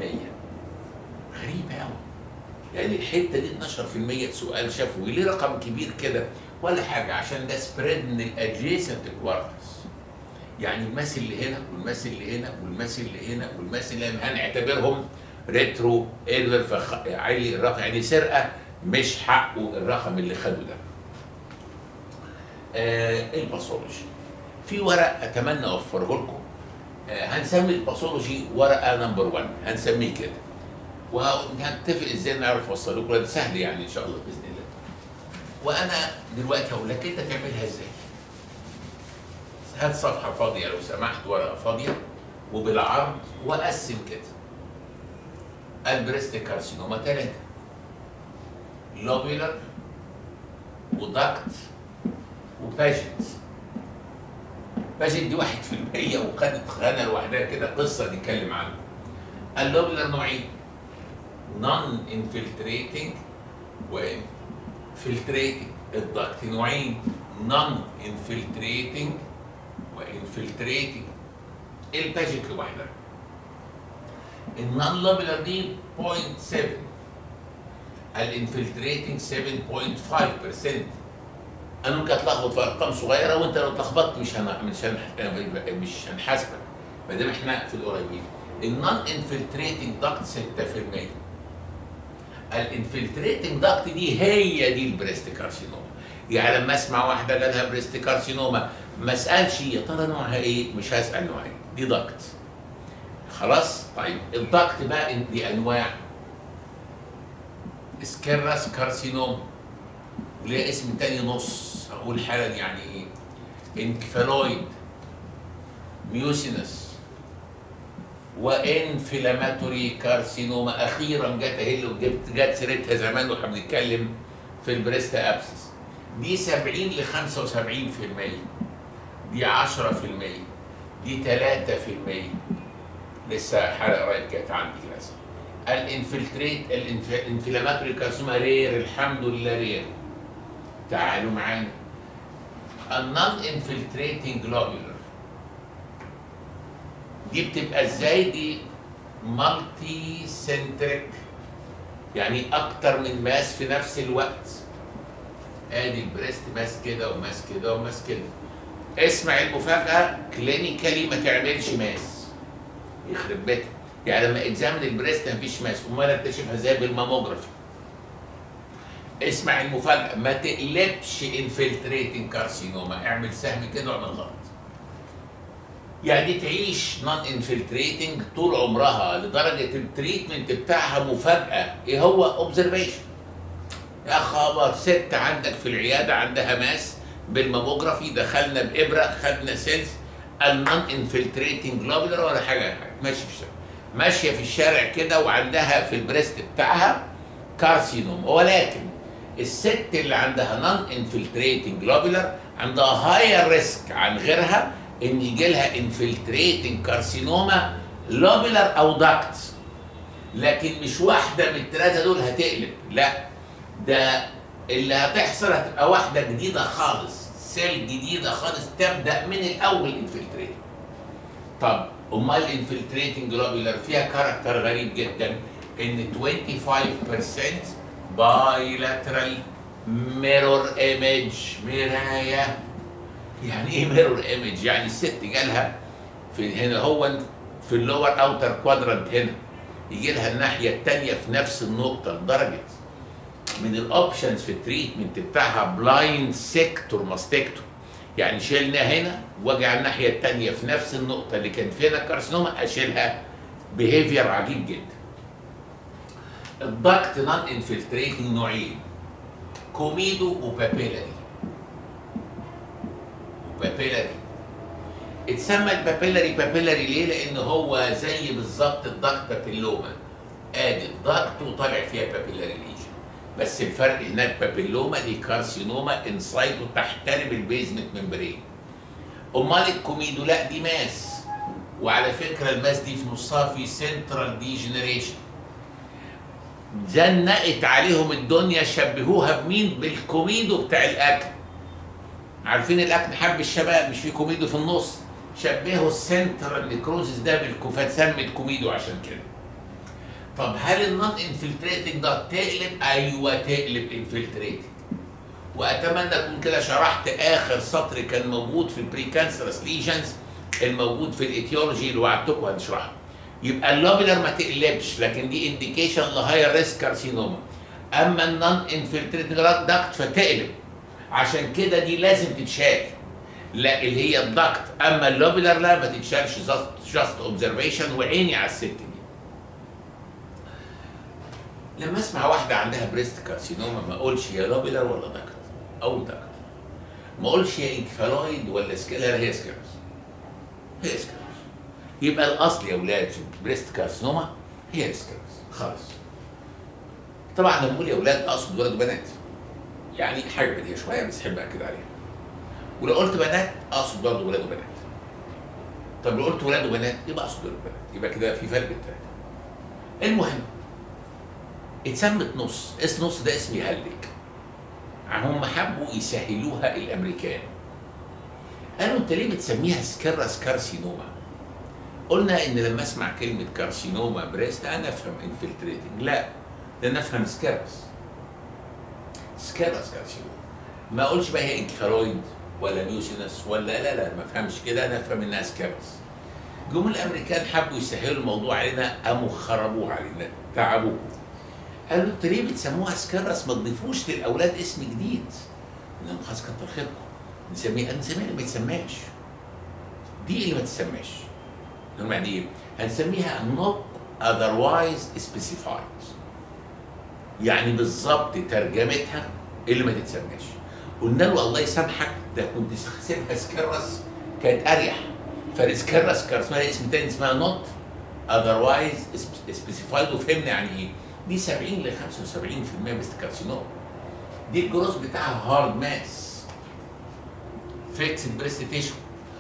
غريبه قوي يعني الحته دي 12% سؤال شفوي ليه رقم كبير كده ولا حاجه عشان ده سبريد من الادجيسنت كوارترز يعني الماس اللي هنا والماس اللي هنا والماس اللي هنا والماس اللي هنا هنعتبرهم ريترو ايلر فعلي الرقم يعني سرقه مش حقه الرقم اللي خده ده. آه الباثولوجي في ورق اتمنى اوفره لكم آه هنسمي الباثولوجي ورقه نمبر 1 هنسميه كده وهنتفق ازاي نعرف اوصل لكم ده سهل يعني ان شاء الله باذن الله وانا دلوقتي هقول لك انت تعملها ازاي هات صفحه فاضيه لو سمحت ورقه فاضيه وبالعرض وقسم كده البريست كارسينوما ثلاثه لوبيلر ودكت وباجنت باجنت دي واحد في المية وخدت خانة لوحدها كده قصة نتكلم عنها اللوبيلر نوعين نون انفلتريتنج وانفلتريتنج الضغط نوعين نون انفلتريتنج وانفلتريتنج الباجنت لوحدها النون لوبيلر دي 0.7 الانفلتريتنج 7.5% انا ممكن اتلخبط في ارقام صغيره وانت لو اتلخبطت مش هن... مش هن... مش هنحاسبك ما دام احنا في القريبين النون انفلتريتنج ضغط 6% الانفلتريتنج ضغط دي هي دي البريست كارسينوما يعني لما اسمع واحده جالها بريست كارسينوما ما اسالش يا ترى نوعها ايه مش هسال نوعها ايه دي ضغط خلاص طيب الضغط بقى دي انواع سكيراس كارسينوما وليها اسم تاني نص هقول حالا يعني ايه انكفالويد ميوسينس وانفلاماتوري كارسينوما اخيرا جت اهي اللي جبت جت سيرتها زمان واحنا بنتكلم في البريست ابسس دي 70 ل 75% دي 10% دي 3% لسه حلقه قريب كانت عندي للاسف الانفلتريت الانفلاماتوري كارسينوما رير الحمد لله رير تعالوا معانا النون انفلتريتنج جلوبولر دي بتبقى ازاي دي مالتي سنتريك يعني اكتر من ماس في نفس الوقت ادي البريست ماس كده وماس كده وماس كده اسمع المفاجاه كلينيكالي ما تعملش ماس يخرب بيتها يعني لما اكزامن البريست مفيش ماس امال اكتشفها ازاي بالماموجرافي اسمع المفاجأة ما تقلبش انفلتريتنج كارسينوما اعمل سهم كده واعمل غلط يعني تعيش نون انفلتريتنج طول عمرها لدرجة التريتمنت بتاعها مفاجأة ايه هو اوبزرفيشن يا خبر ست عندك في العيادة عندها ماس بالماموجرافي دخلنا بإبرة خدنا سيلز النون انفلتريتنج جلوبولر ولا حاجة حاجة ماشي في الشارع ماشية في الشارع كده وعندها في البريست بتاعها كارسينوما ولكن الست اللي عندها نون انفلتريتنج جلوبولر عندها هاير ريسك عن غيرها ان يجي لها انفلتريتنج كارسينوما لوبولر او داكت لكن مش واحده من الثلاثه دول هتقلب لا ده اللي هتحصل هتبقى واحده جديده خالص سيل جديده خالص تبدا من الاول انفلتريتنج طب امال الانفلتريتنج جلوبولر فيها كاركتر غريب جدا ان 25% بايلاترال ميرور ايمج مرايه يعني ايه ميرور ايمج يعني الست جالها في هنا هو في اللور اوتر كوادرانت هنا يجي لها الناحيه الثانيه في نفس النقطه لدرجه من الاوبشنز في التريتمنت بتاعها بلايند سيكتور ماستكتور يعني شيلنا هنا واجي على الناحيه الثانيه في نفس النقطه اللي كان فيها كارسينوما اشيلها بيهيفير عجيب جدا الضغط نون انفلتريتنج نوعين كوميدو وبابيلاري وبابيلاري اتسمى البابيلاري بابيلاري ليه؟ لان هو زي بالظبط الضغط بابيلوما ادي الضغط وطالع فيها بابيلاري ليجن بس الفرق هناك بابيلوما دي كارسينوما انسايد وتحترم البيزمنت ممبرين امال الكوميدو لا دي ماس وعلى فكره الماس دي في نصها في سنترال ديجنريشن زنقت عليهم الدنيا شبهوها بمين بالكوميدو بتاع الاكل عارفين الاكل حب الشباب مش في كوميدو في النص شبهوا السنترال نيكروزيس ده بالكوفات سمت كوميدو عشان كده طب هل النون انفلتريتنج ده تقلب ايوه تقلب انفلتريتنج واتمنى اكون كده شرحت اخر سطر كان موجود في البري كانسرس ليجنز الموجود في الايتيولوجي اللي وعدتكم هنشرحه يبقى اللوبيلر ما تقلبش لكن دي انديكيشن لهاير ريسك كارسينوما اما النون انفلتريتنج داكت فتقلب عشان كده دي لازم تتشال لا اللي هي الدكت اما اللوبيلر لا ما تتشالش جاست اوبزرفيشن وعيني على الست دي لما اسمع واحده عندها بريست كارسينوما ما اقولش هي لوبيلر ولا دكت او دكت ما اقولش هي انكفالويد ولا سكيلر هي سكيلرز هي سكيلرز يبقى الاصل يا اولاد في بريست كارسينوما هي سكيلرز خلاص طبعا لما بقول يا اولاد اقصد ولد وبنات يعني حاجه بديهيه شويه بس احب اكد عليها ولو قلت بنات اقصد برضه ولاد وبنات طب لو قلت ولاد وبنات يبقى اقصد ولاد وبنات يبقى كده في فرق بين الثلاثه المهم اتسمت نص اسم نص ده اسم يهلك هم حبوا يسهلوها الامريكان قالوا انت ليه بتسميها سكرس كارسينوما قلنا ان لما اسمع كلمه كارسينوما بريست انا افهم انفلتريتنج لا ده انا افهم سكرس سكرس كارسينوما ما اقولش بقى هي انكفالويد ولا ميوسينس ولا لا لا ما افهمش كده انا افهم انها سكرس جم الامريكان حبوا يسهلوا الموضوع علينا قاموا خربوه علينا تعبوه قالوا انتوا ليه بتسموها سكرس ما تضيفوش للاولاد اسم جديد انهم خلاص كتر خيركم نسميها نسميها اللي ما يتسماش دي اللي ما تسماش هم يعني ايه؟ هنسميها not otherwise specified يعني بالظبط ترجمتها اللي ما تتسماش قلنا له الله يسامحك ده كنت سيبها سكرس كانت اريح فالسكرس كان اسمها اسم تاني اسمها نوت اذروايز سبيسيفايد وفهمنا يعني ايه دي 70 ل 75% بس كارسينوم دي الجروس بتاعها هارد ماس فيكس بريست تيشو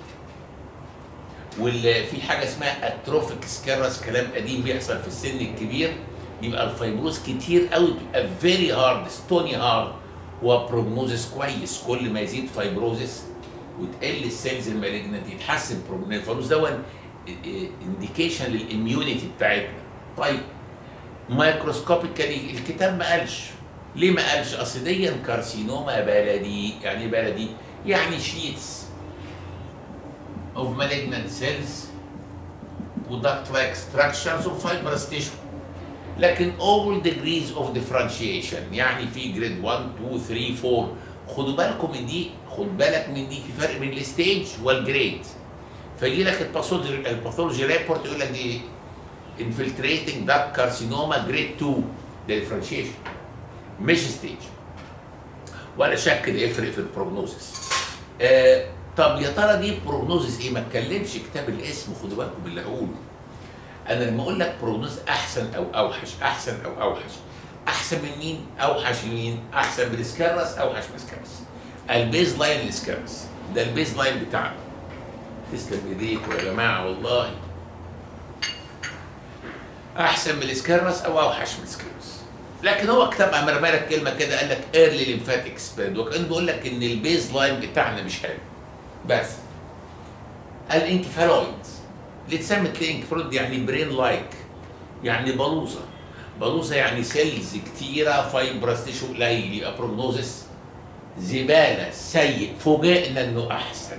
واللي في حاجه اسمها اتروفيك سكرس كلام قديم بيحصل في السن الكبير يبقى الفيبروز كتير قوي بتبقى فيري هارد ستوني هارد وبروجنوزس كويس كل ما يزيد فايبروزس وتقل السيلز المالجنت يتحسن الفيبروز ده انديكيشن للاميونيتي بتاعتنا طيب مايكروسكوبيكالي الكتاب ما قالش ليه ما قالش اصل دي كارسينوما بلدي يعني بلدي يعني شيتس of malignant cells وduct like structures of fibrous tissue لكن all degrees of differentiation يعني في جريد 1 2 3 4 خدوا بالكم من دي خد بالك من دي في فرق بين الستيج والجريد فيجي لك الباثولوجي الباثولوجي ريبورت يقول لك دي infiltrating duct carcinoma جريد 2 ده differentiation مش ستيج ولا شك ده يفرق في البروجنوزس آه طب يا ترى دي بروجنوزس ايه ما اتكلمش كتاب الاسم خدوا بالكم اللي هقوله انا لما اقول لك بروجنوز احسن او اوحش احسن او اوحش احسن من مين اوحش من مين احسن من السكرس اوحش من السكرس البيز لاين السكرس ده البيز لاين بتاعنا تسلم ايديكم يا جماعه والله احسن من السكرس او اوحش من السكرس لكن هو كتاب عمل لك كلمه كده قال لك ايرلي ليمفاتيك سبريد وكان بيقول لك ان البيز لاين بتاعنا مش حلو بس الانكفالويد اللي اتسمت ليه انكفالويد يعني برين لايك يعني بلوزه بلوزه يعني سيلز كتيره فايبرس تيشو قليل يبقى بروجنوزس زباله سيء فوجئنا انه احسن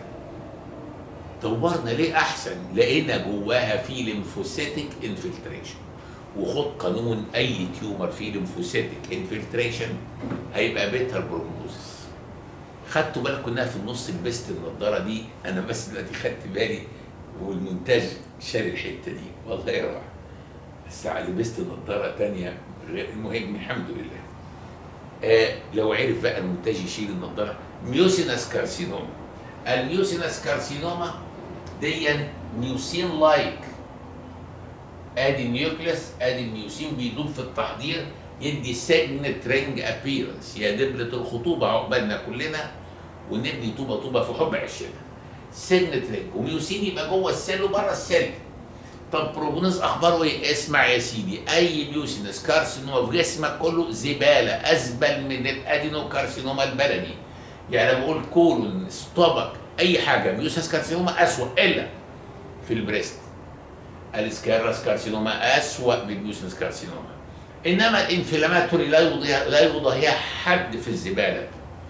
دورنا ليه احسن لقينا جواها في ليمفوسيتك انفلتريشن وخد قانون اي تيومر فيه ليمفوسيتك انفلتريشن هيبقى بيتر بروجنوزس خدتوا بالكم انها في النص لبست النضاره دي انا بس دلوقتي خدت بالي والمونتاج شال الحته دي والله يا روح بس لبست نضاره تانية غير المهم الحمد لله آه لو عرف بقى المونتاج يشيل النضاره ميوسينس كارسينوما الميوسينس كارسينوما دي ميوسين لايك ادي النيوكليس ادي الميوسين بيدوب في التحضير يدي سيجنت رينج ابييرنس يا دبلة الخطوبة عقبالنا كلنا ونبني طوبة طوبة في حب عشنا سيجنت رينج وميوسين يبقى جوه السيل وبره السيل طب بروجنوز اخباره ايه؟ اسمع يا سيدي اي ميوسينس كارسينوما في جسمك كله زباله ازبل من الادينو كارسينوما البلدي يعني لما اقول كولون ستومك اي حاجه ميوسينس كارسينوما اسوء الا في البريست الاسكارس كارسينوما اسوء من الميوسينس كارسينوما انما الانفلاماتوري لا يضيع لا يضاهيها حد في الزباله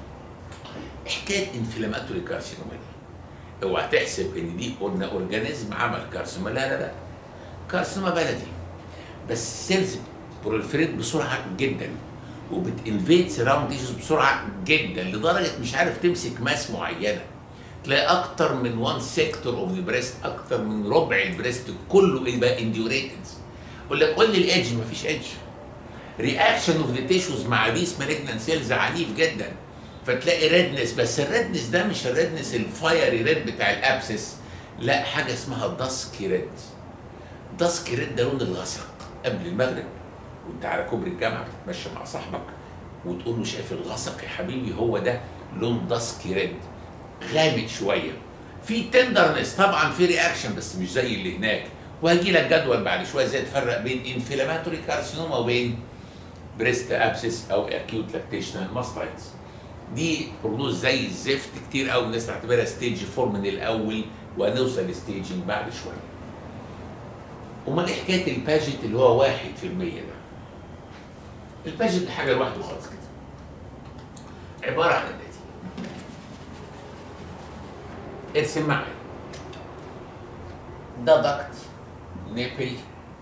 حكايه انفلاماتوري كارسينوما دي اوعى تحسب ان دي قلنا اورجانيزم عمل كارسينوما لا لا لا كارسينوما بلدي بس السيلز بروليفريت بسرعه جدا وبتنفيد سراوند تيشوز بسرعه جدا لدرجه مش عارف تمسك ماس معينه تلاقي اكتر من وان سيكتور اوف ذا بريست اكتر من ربع البريست كله يبقى انديوريتد يقول لك قول لي الايدج مفيش ايدج رياكشن اوف ذا تيشوز مع ديس مالجنان سيلز عنيف جدا فتلاقي ريدنس بس الريدنس ده مش الريدنس الفايري ريد بتاع الابسس لا حاجه اسمها داسكي ريد داسكي ريد ده لون الغسق قبل المغرب وانت على كوبري الجامعه بتتمشى مع صاحبك وتقول له شايف الغسق يا حبيبي هو ده لون داسكي ريد غامق شويه في تندرنس طبعا في رياكشن بس مش زي اللي هناك وهجي لك جدول بعد شويه ازاي تفرق بين انفلاماتوري كارسينوما وبين بريست ابسس او اكيوت لاكتيشنال ماستايتس دي بروجنوز زي الزفت كتير قوي الناس تعتبرها ستيج 4 من الاول وهنوصل لستيجنج بعد شويه امال ايه حكايه الباجت اللي هو 1% ده الباجت ده حاجه لوحده خالص كده عباره عن الاتي ارسم معايا ده دكت نيبل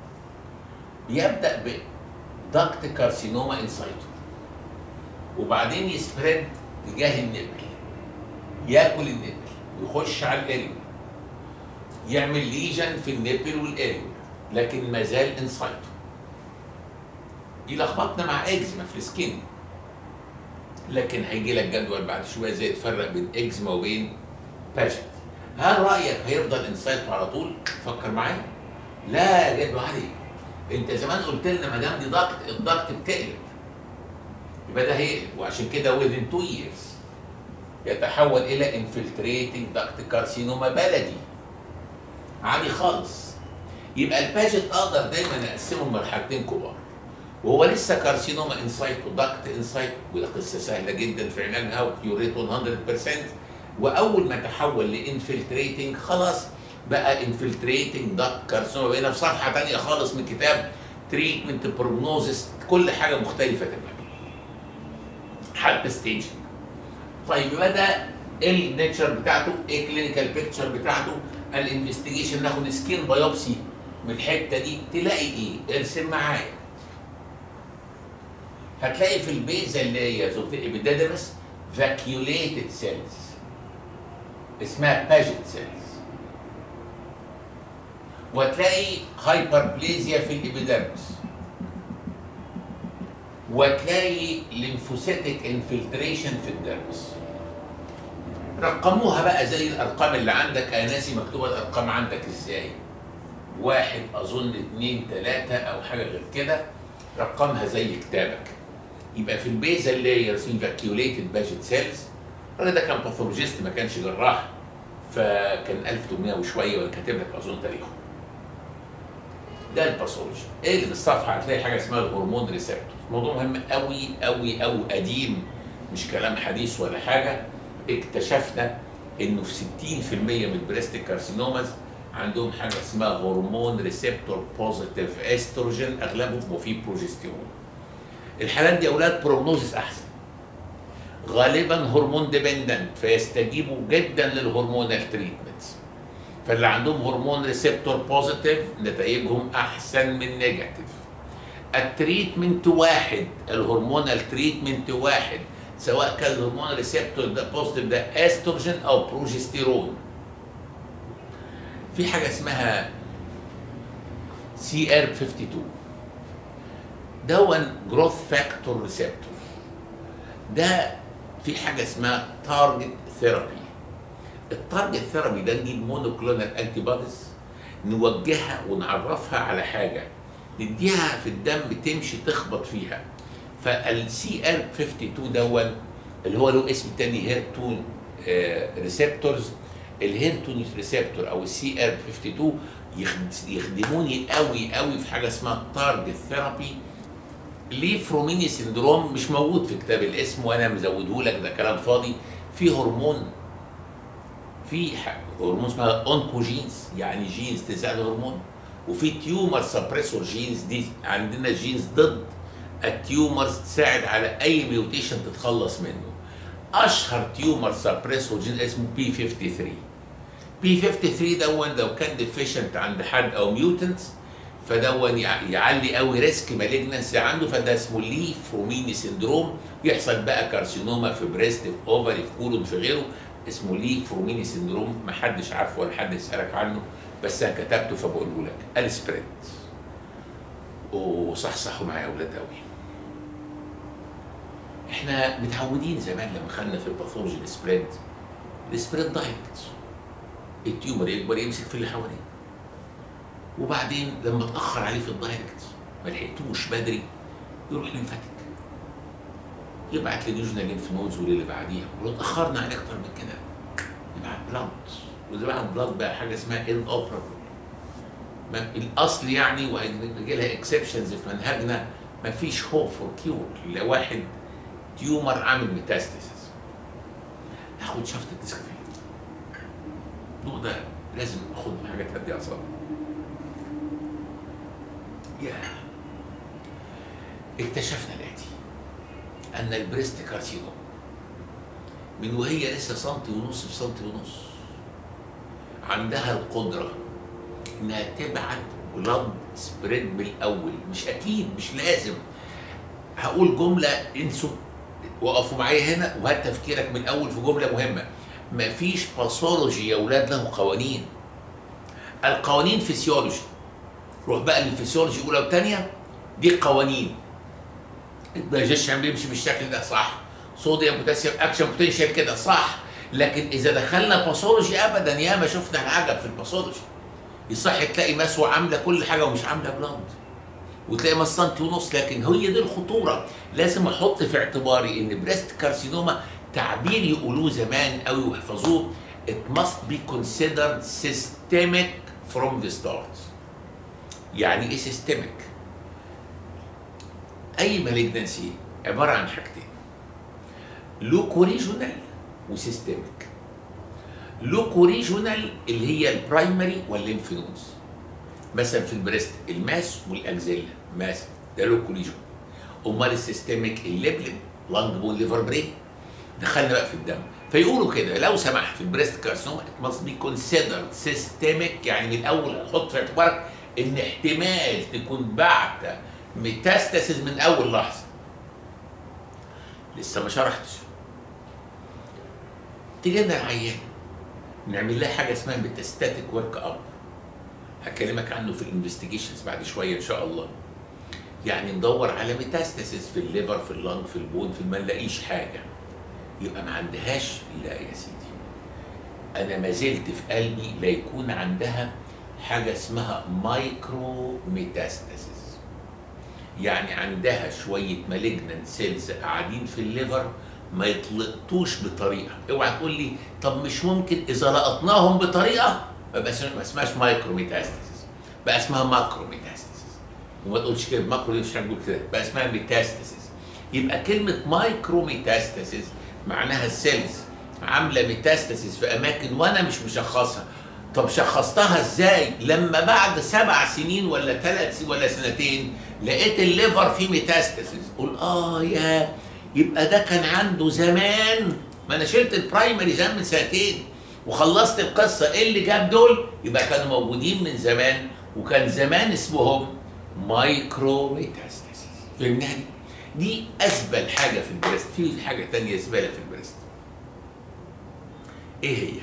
يبدا بدكت كارسينوما انسايتو وبعدين يسبريد تجاه النبل ياكل النبل ويخش على الاريول يعمل ليجن في النبل والاريول لكن ما زال انسايتو يلخبطنا مع اكزيما في السكين لكن هيجي لك جدول بعد شويه ازاي تفرق بين اكزيما وبين باجت هل رايك هيفضل انسايتو على طول؟ فكر معايا لا يا جدو علي انت زمان قلت لنا ما دام دي ضغط الضغط بتقلب يبقى ده هيقلب وعشان كده within 2 years يتحول الى infiltrating duct carcinoma بلدي عادي خالص يبقى الباجت اقدر دايما اقسمه لمرحلتين كبار وهو لسه كارسينوما انسايتو داكت انسايتو وده قصه سهله جدا في علاجها وكيوريت 100% واول ما تحول لانفلتريتنج خلاص بقى انفلتريتنج داكت كارسينوما بقينا في صفحه ثانيه خالص من كتاب تريتمنت بروجنوزس كل حاجه مختلفه تماما حتى ستيج طيب يبقى ده النيتشر بتاعته ايه الكلينيكال بيكتشر بتاعته الانفستيجيشن ناخد سكين بايوبسي من الحته دي تلاقي ايه؟ ارسم معايا هتلاقي في البيزا اللي هي زوجة الابيديدمس فاكيوليتد سيلز اسمها باجيت سيلز وتلاقي هايبربليزيا في الابيديدمس وتلاقي ليمفوسيتك انفلتريشن في الدرمس رقموها بقى زي الارقام اللي عندك انا ناسي مكتوبه الارقام عندك ازاي واحد اظن اتنين تلاته او حاجه غير كده رقمها زي كتابك يبقى في البيزل لايرز انفاكيوليتد باجيت سيلز الراجل ده كان باثولوجيست ما كانش جراح فكان 1800 وشويه وانا كاتب لك اظن تاريخه ده الباثولوجي ايه اللي في الصفحه هتلاقي حاجه اسمها الهرمون ريسبتور موضوع مهم قوي قوي قوي قديم مش كلام حديث ولا حاجه اكتشفنا انه في 60% من البريست كارسينوماز عندهم حاجه اسمها هرمون ريسبتور بوزيتيف استروجين اغلبهم وفيه بروجستيرون الحالات دي اولاد بروجنوزس احسن غالبا هرمون ديبندنت فيستجيبوا جدا للهرمونال تريتمنتس فاللي عندهم هرمون ريسبتور بوزيتيف نتائجهم احسن من نيجاتيف التريتمنت واحد الهرمونال تريتمنت واحد سواء كان الهرمون ريسبتور ده بوزيتيف ده استروجين او بروجستيرون في حاجه اسمها سي ار 52 دون جروث فاكتور ريسبتور ده في حاجه اسمها تارجت ثيرابي التارجت ثيرابي ده نجيب مونوكلونال انتي بوديز نوجهها ونعرفها على حاجه نديها في الدم تمشي تخبط فيها فالسي ار 52 دون اللي هو له اسم تاني هيرتون ريسبتورز الهيرتون ريسبتور او السي ار 52 يخد- يخدموني قوي قوي في حاجه اسمها تارجت ثيرابي ليه فروميني سندروم مش موجود في كتاب الاسم وانا مزوده لك ده كلام فاضي في هرمون في ح- هرمون اسمها اونكوجينز يعني جينز تساعد الهرمون وفي تيومر سبريسور جينز دي عندنا جينز ضد التيومرز تساعد على اي ميوتيشن تتخلص منه اشهر تيومر سبريسور جين اسمه بي 53 بي 53 دون لو كان ديفيشنت عند حد او ميوتنتس فدون يع- يعلي قوي ريسك مالجنسي عنده فده اسمه لي فروميني سندروم يحصل بقى كارسينوما في بريست في اوفري في كولون في غيره اسمه لي فروميني سندروم محدش عارفه ولا حد يسالك عنه بس انا كتبته فبقوله لك السبريد وصحصحوا معايا يا اولاد قوي احنا متعودين زمان لما خدنا في الباثولوجي السبريد السبريد دايركت التيومر يكبر يمسك في اللي حواليه وبعدين لما اتاخر عليه في الدايركت ما لحقتوش بدري يروح ليمفاتيك يبعت لنيوجنال ليمف نودز واللي بعديها ولو اتاخرنا عليه اكتر من كده يبعت بلاد واذا بعت بلاد بقى حاجه اسمها ان اوبرابل الاصل يعني وهيجي لها اكسبشنز في منهجنا ما فيش هوب فور كيور لواحد تيومر عامل ميتاستاسيس اخد شفط الديسكفين الضوء ده لازم اخد حاجه تهدي اعصابي يا اكتشفنا الاتي ان البريست كارسينوم من وهي لسه سنتي ونص في سنتي ونص عندها القدره انها تبعت بلاد سبريد بالاول مش اكيد مش لازم هقول جمله انسوا وقفوا معايا هنا وهات تفكيرك من الاول في جمله مهمه مفيش باثولوجي يا اولاد له قوانين القوانين فسيولوجي روح بقى للفسيولوجي اولى وثانيه دي قوانين الدايجيشن بيمشي بالشكل ده صح صوديوم بوتاسيوم اكشن بوتنشال كده صح لكن اذا دخلنا باثولوجي ابدا ياما شفنا العجب في الباثولوجي يصح تلاقي مسوى عامله كل حاجه ومش عامله بلاد وتلاقي مس سنتي ونص لكن هي دي الخطوره لازم احط في اعتباري ان بريست كارسينوما تعبير يقولوه زمان قوي واحفظوه it must be considered systemic from the start يعني ايه systemic اي مالجنسي عباره عن حاجتين لوكو ريجونال وسيستميك لوكو ريجونال اللي هي البرايمري والليمف نودز مثلا في البريست الماس والاكزيلا ماس ده لوكو ريجون امال السيستميك الليبلب لانج بون ليفر برين دخلنا بقى في الدم فيقولوا كده لو سمحت في البريست كارسينوما it must be considered systemic يعني من الاول حط في اعتبارك ان احتمال تكون بعد ميتاستاسيس من اول لحظه لسه ما شرحتش تيجي لنا العيان نعمل لها حاجه اسمها ميتاستاتيك ورك اب هكلمك عنه في الانفستيجيشنز بعد شويه ان شاء الله يعني ندور على ميتاستاسيس في الليفر في اللنج في البون في ما نلاقيش حاجه يبقى ما عندهاش لا يا سيدي انا ما زلت في قلبي لا يكون عندها حاجه اسمها مايكرو ميتاستاسيس يعني عندها شويه مالجنان سيلز قاعدين في الليفر ما يطلقتوش بطريقه اوعى تقول لي طب مش ممكن اذا لقطناهم بطريقه ما بقاش ما اسمهاش مايكرو ميتاستاسيس بقى اسمها ماكرو ميتاستاسيس وما تقولش كده ماكرو دي مش هنقول كده بقى اسمها ميتاستاسيس يبقى كلمه مايكرو ميتاستاسيس معناها السيلز عامله ميتاستاسيس في اماكن وانا مش مشخصها طب شخصتها ازاي لما بعد سبع سنين ولا ثلاث سنين ولا سنتين لقيت الليفر فيه ميتاستاسيس قول اه يا يبقى ده كان عنده زمان ما انا شلت البرايمري زمان من سنتين وخلصت القصه ايه اللي جاب دول يبقى كانوا موجودين من زمان وكان زمان اسمهم مايكرو ميتاستاسيس فهمناها دي؟ دي ازبل حاجه في البريست في حاجه تانية زباله في البريست ايه هي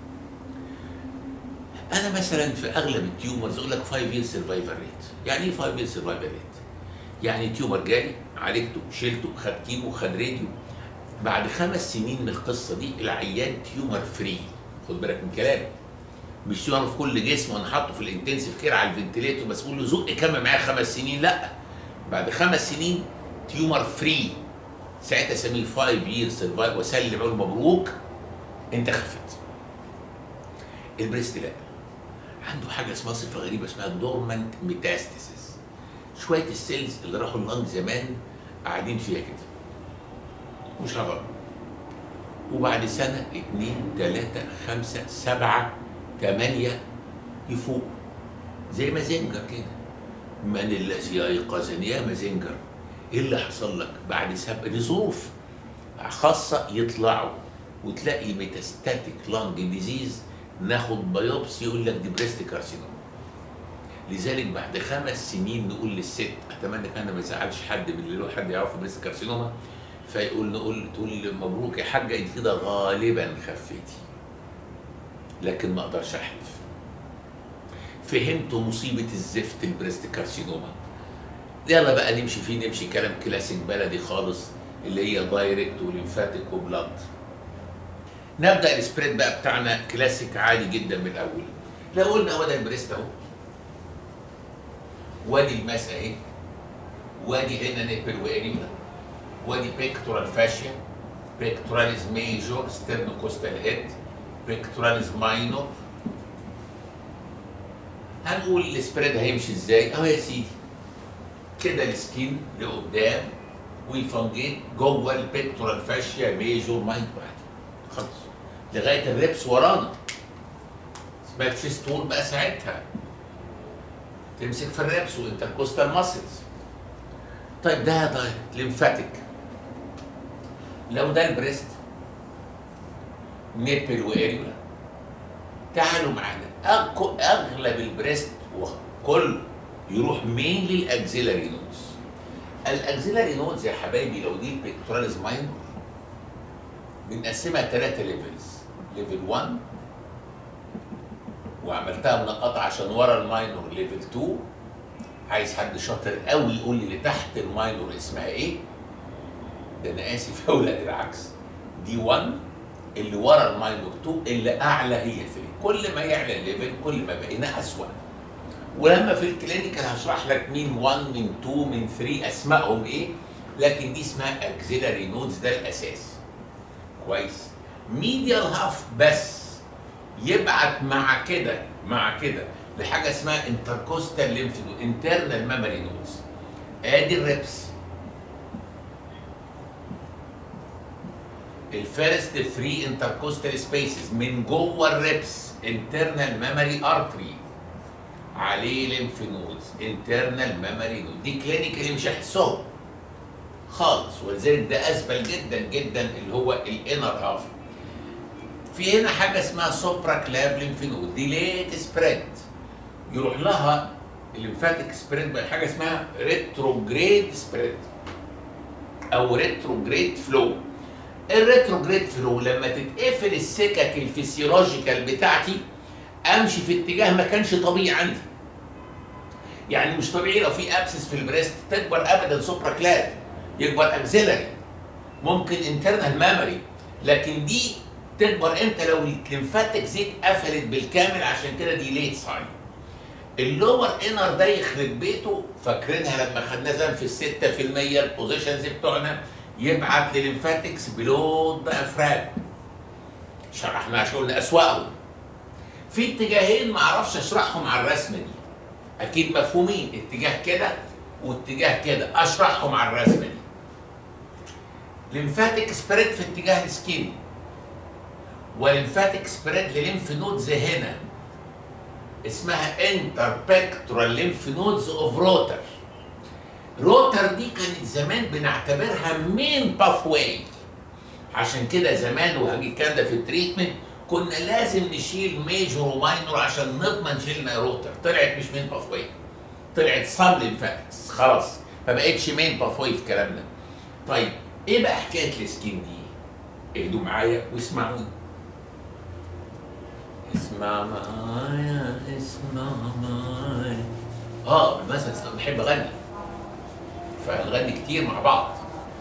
انا مثلا في اغلب التيومرز اقول لك 5 year survival rate يعني ايه 5 year survival rate يعني تيومر جالي عالجته شلته خد كيمو خد راديو بعد خمس سنين من القصه دي العيان تيومر فري خد بالك من كلامي مش تيومر في كل جسم وانا حاطه في الانتنسيف كير على الفنتليتور بس بقول له زق كمل معايا خمس سنين لا بعد خمس سنين تيومر فري ساعتها اسميه 5 year survival واسلم اقول مبروك انت خفت البريست لا عنده حاجه اسمها صفه غريبه اسمها دورمنت ميتاستاسيس شويه السيلز اللي راحوا اللنج زمان قاعدين فيها كده مش هغلط وبعد سنة اتنين تلاتة خمسة سبعة تمانية يفوق زي مازنجر كده من الذي أيقظني يا مازنجر إيه اللي حصل لك بعد سبع لظروف خاصة يطلعوا وتلاقي ميتاستاتيك لانج ديزيز ناخد بايوبسي يقول لك دي بريست كارسينوم لذلك بعد خمس سنين نقول للست اتمنى كان ما يزعلش حد من اللي له حد يعرف بريست كارسينوما فيقول نقول تقول مبروك يا حاجه انت كده غالبا خفيتي لكن ما اقدرش احلف فهمت مصيبه الزفت البريست كارسينوما يلا بقى نمشي فيه نمشي كلام كلاسيك بلدي خالص اللي هي دايركت وليمفاتيك وبلاد نبدا السبريد بقى بتاعنا كلاسيك عادي جدا من الاول لو قلنا هو ده البريست اهو وادي الماس اهي وادي هنا نيبل واريولا وادي بيكتورال فاشيا بيكتوراليز ميجور ستيرنوكوستال هيد بيكتوراليز ماينور هنقول السبريد هيمشي ازاي اهو يا سيدي كده السكين لقدام ويفنجيت جوه البيكتورال فاشيا ميجور ماينور خلاص لغايه الريبس ورانا اسمها تشيستول بقى ساعتها تمسك في الريبس والانتركوستال ماسلز طيب ده ده ليمفاتيك لو ده البريست نيبل واريولا تعالوا معانا أق- اغلب البريست كله يروح مين للاكزيلاري نودز الاكزيلاري نودز يا حبايبي لو دي البيكتوراليز ماينور بنقسمها ثلاثة ليفلز ليفل 1 وعملتها منقطة عشان ورا الماينور ليفل 2 عايز حد شاطر قوي يقول لي اللي تحت الماينور اسمها ايه ده انا اسف يا ولاد العكس دي 1 اللي ورا الماينور 2 اللي اعلى هي 3 كل ما يعلى الليفل كل ما بقينا اسوأ ولما في الكلينيكال هشرح لك مين 1 من 2 من 3 اسمائهم ايه لكن دي اسمها اكزيلاري نودز ده الاساس كويس ميديال هاف بس يبعت مع كده مع كده لحاجه اسمها انتركوستال ليمف نود انترنال ميموري نودز ادي الريبس الفيرست 3 انتركوستال سبيسز من جوه الريبس انترنال ميموري ارتري عليه ليمف نودز انترنال ميموري نود دي كلينيكالي مش هحسهم خالص ولذلك ده اسبل جدا جدا اللي هو الانر هاف في هنا حاجه اسمها سوبرا كلاب ليمف نود دي ليت سبريد يروح لها الليمفاتيك سبريد بقى حاجه اسمها ريتروجريد سبريد او ريتروجريد فلو الريتروجريد فلو لما تتقفل السكك الفسيولوجيكال بتاعتي امشي في اتجاه ما كانش طبيعي عندي يعني مش طبيعي لو في ابسس في البريست تكبر ابدا سوبرا كلاد يكبر اكزيلري ممكن انترنال ميموري لكن دي تكبر امتى لو الليمفاتيك زيت قفلت بالكامل عشان كده دي ليت ساين اللور انر ده يخرب بيته فاكرينها لما خدناها زمان في الستة في المية البوزيشنز بتوعنا يبعت لليمفاتكس بلود بافراج شرحنا عشان قلنا اسواقهم في اتجاهين ما اعرفش اشرحهم على الرسمه دي اكيد مفهومين اتجاه كده واتجاه كده اشرحهم على الرسمه دي ليمفاتيك سبريد في اتجاه السكين وليمفاتيك سبريد لليمف نودز هنا اسمها انتربكتورال ليمف نودز اوف روتر روتر دي كانت زمان بنعتبرها مين باث واي عشان كده زمان وهجي كان ده في التريتمنت كنا لازم نشيل ميجور وماينور عشان نضمن شيلنا روتر طلعت مش مين باث واي طلعت سب ليمفاتكس خلاص ما بقتش مين باثوي في الكلام ده طيب ايه بقى حكايه السكين دي؟ اهدوا معايا واسمعوني اسمع معايا اسمع معايا اه بالمناسبة أنا بحب اغني فنغني كتير مع بعض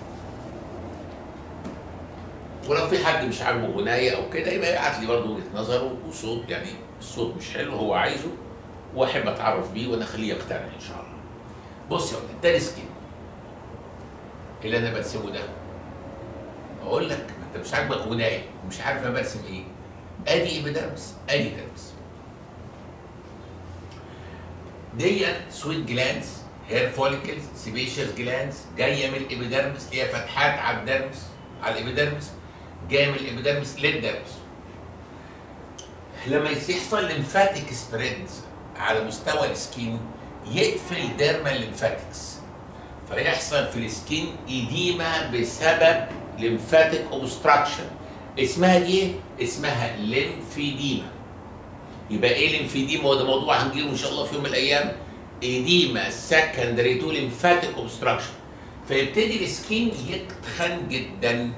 ولو في حد مش عاجبه غناية او كده يبقى يبعت لي برضه وجهة نظره وصوت يعني الصوت مش حلو هو عايزه واحب اتعرف بيه وانا اخليه يقتنع ان شاء الله. بص يا ولد ده السكين اللي انا برسمه ده اقول لك ما انت مش عاجبك غناية ومش عارف انا برسم ايه ادي ايبيدرمس ادي ديرمس دي سويت جلاندز هير فوليكلز سيبيشيوس جلاندز جايه من الابيدرمس هي فتحات على الدرمس على الابيدرمس جايه من الابيدرمس للدرمس لما يحصل ليمفاتيك سبريد على مستوى السكين يقفل ديرمال ليمفاتكس فيحصل في السكين ايديما بسبب ليمفاتيك اوبستراكشن اسمها دي ايه؟ اسمها ليمفيديما يبقى ايه ليمفيديما وده موضوع هنجيله ان شاء الله في يوم من الايام ايديما سكندري تو ليمفاتيك اوبستراكشن فيبتدي السكين يتخن جدا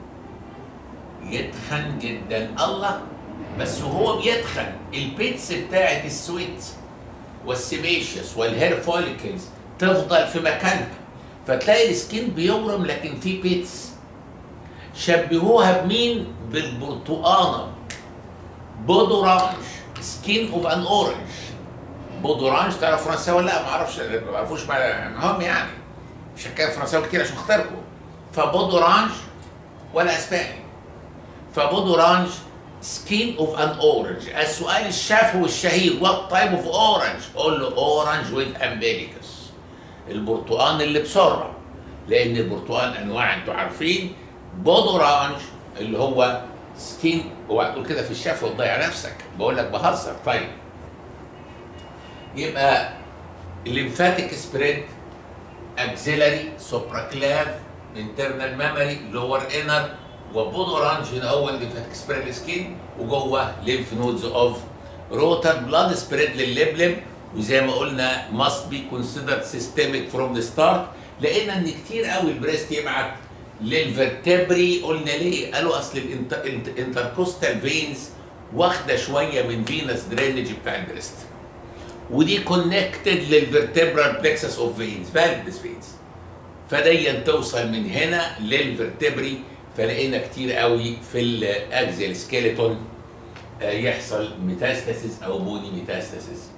يتخن جدا الله بس وهو بيتخن البيتس بتاعت السويت والسيبيشيوس والهير فوليكلز تفضل في مكانها فتلاقي السكين بيورم لكن في بيتس شبهوها بمين؟ بالبرتقانه بودورانج سكين اوف ان اورنج بودورانج تعرف فرنساوي ولا لا ما اعرفش ما اعرفوش المهم يعني مش حكايه فرنساوي كتير عشان اختاركم فبودورانج ولا اسباني فبودورانج سكين اوف ان اورنج السؤال الشافوي الشهير وات تايب اوف اورنج قول له اورنج ويز امبيليكس البرتقال اللي بسرعه لان البرتقال انواع انتوا عارفين بودورانج اللي هو سكين اوعى تقول كده في الشفا وتضيع نفسك بقول لك بهزر طيب يبقى الليمفاتيك سبريد اكسيلري سوبراكلاف انترنال ميموري لور انر وبودورانج هنا هو الليمفاتيك سبريد سكين وجوه ليمف نودز اوف روتر بلاد سبريد لللبلب وزي ما قلنا must be considered systemic from the start لقينا ان كتير قوي البريست يبعت للفرتبري قلنا ليه؟ قالوا اصل الانتركوستال فينز واخده شويه من فينس درينج بتاع البريست ودي كونكتد للفرتبرال بلكسس اوف فينز فالبس فينز فديا توصل من هنا للفرتبري فلقينا كتير قوي في الاكزيال سكيلتون يحصل ميتاستاسيس او بوني ميتاستاسيس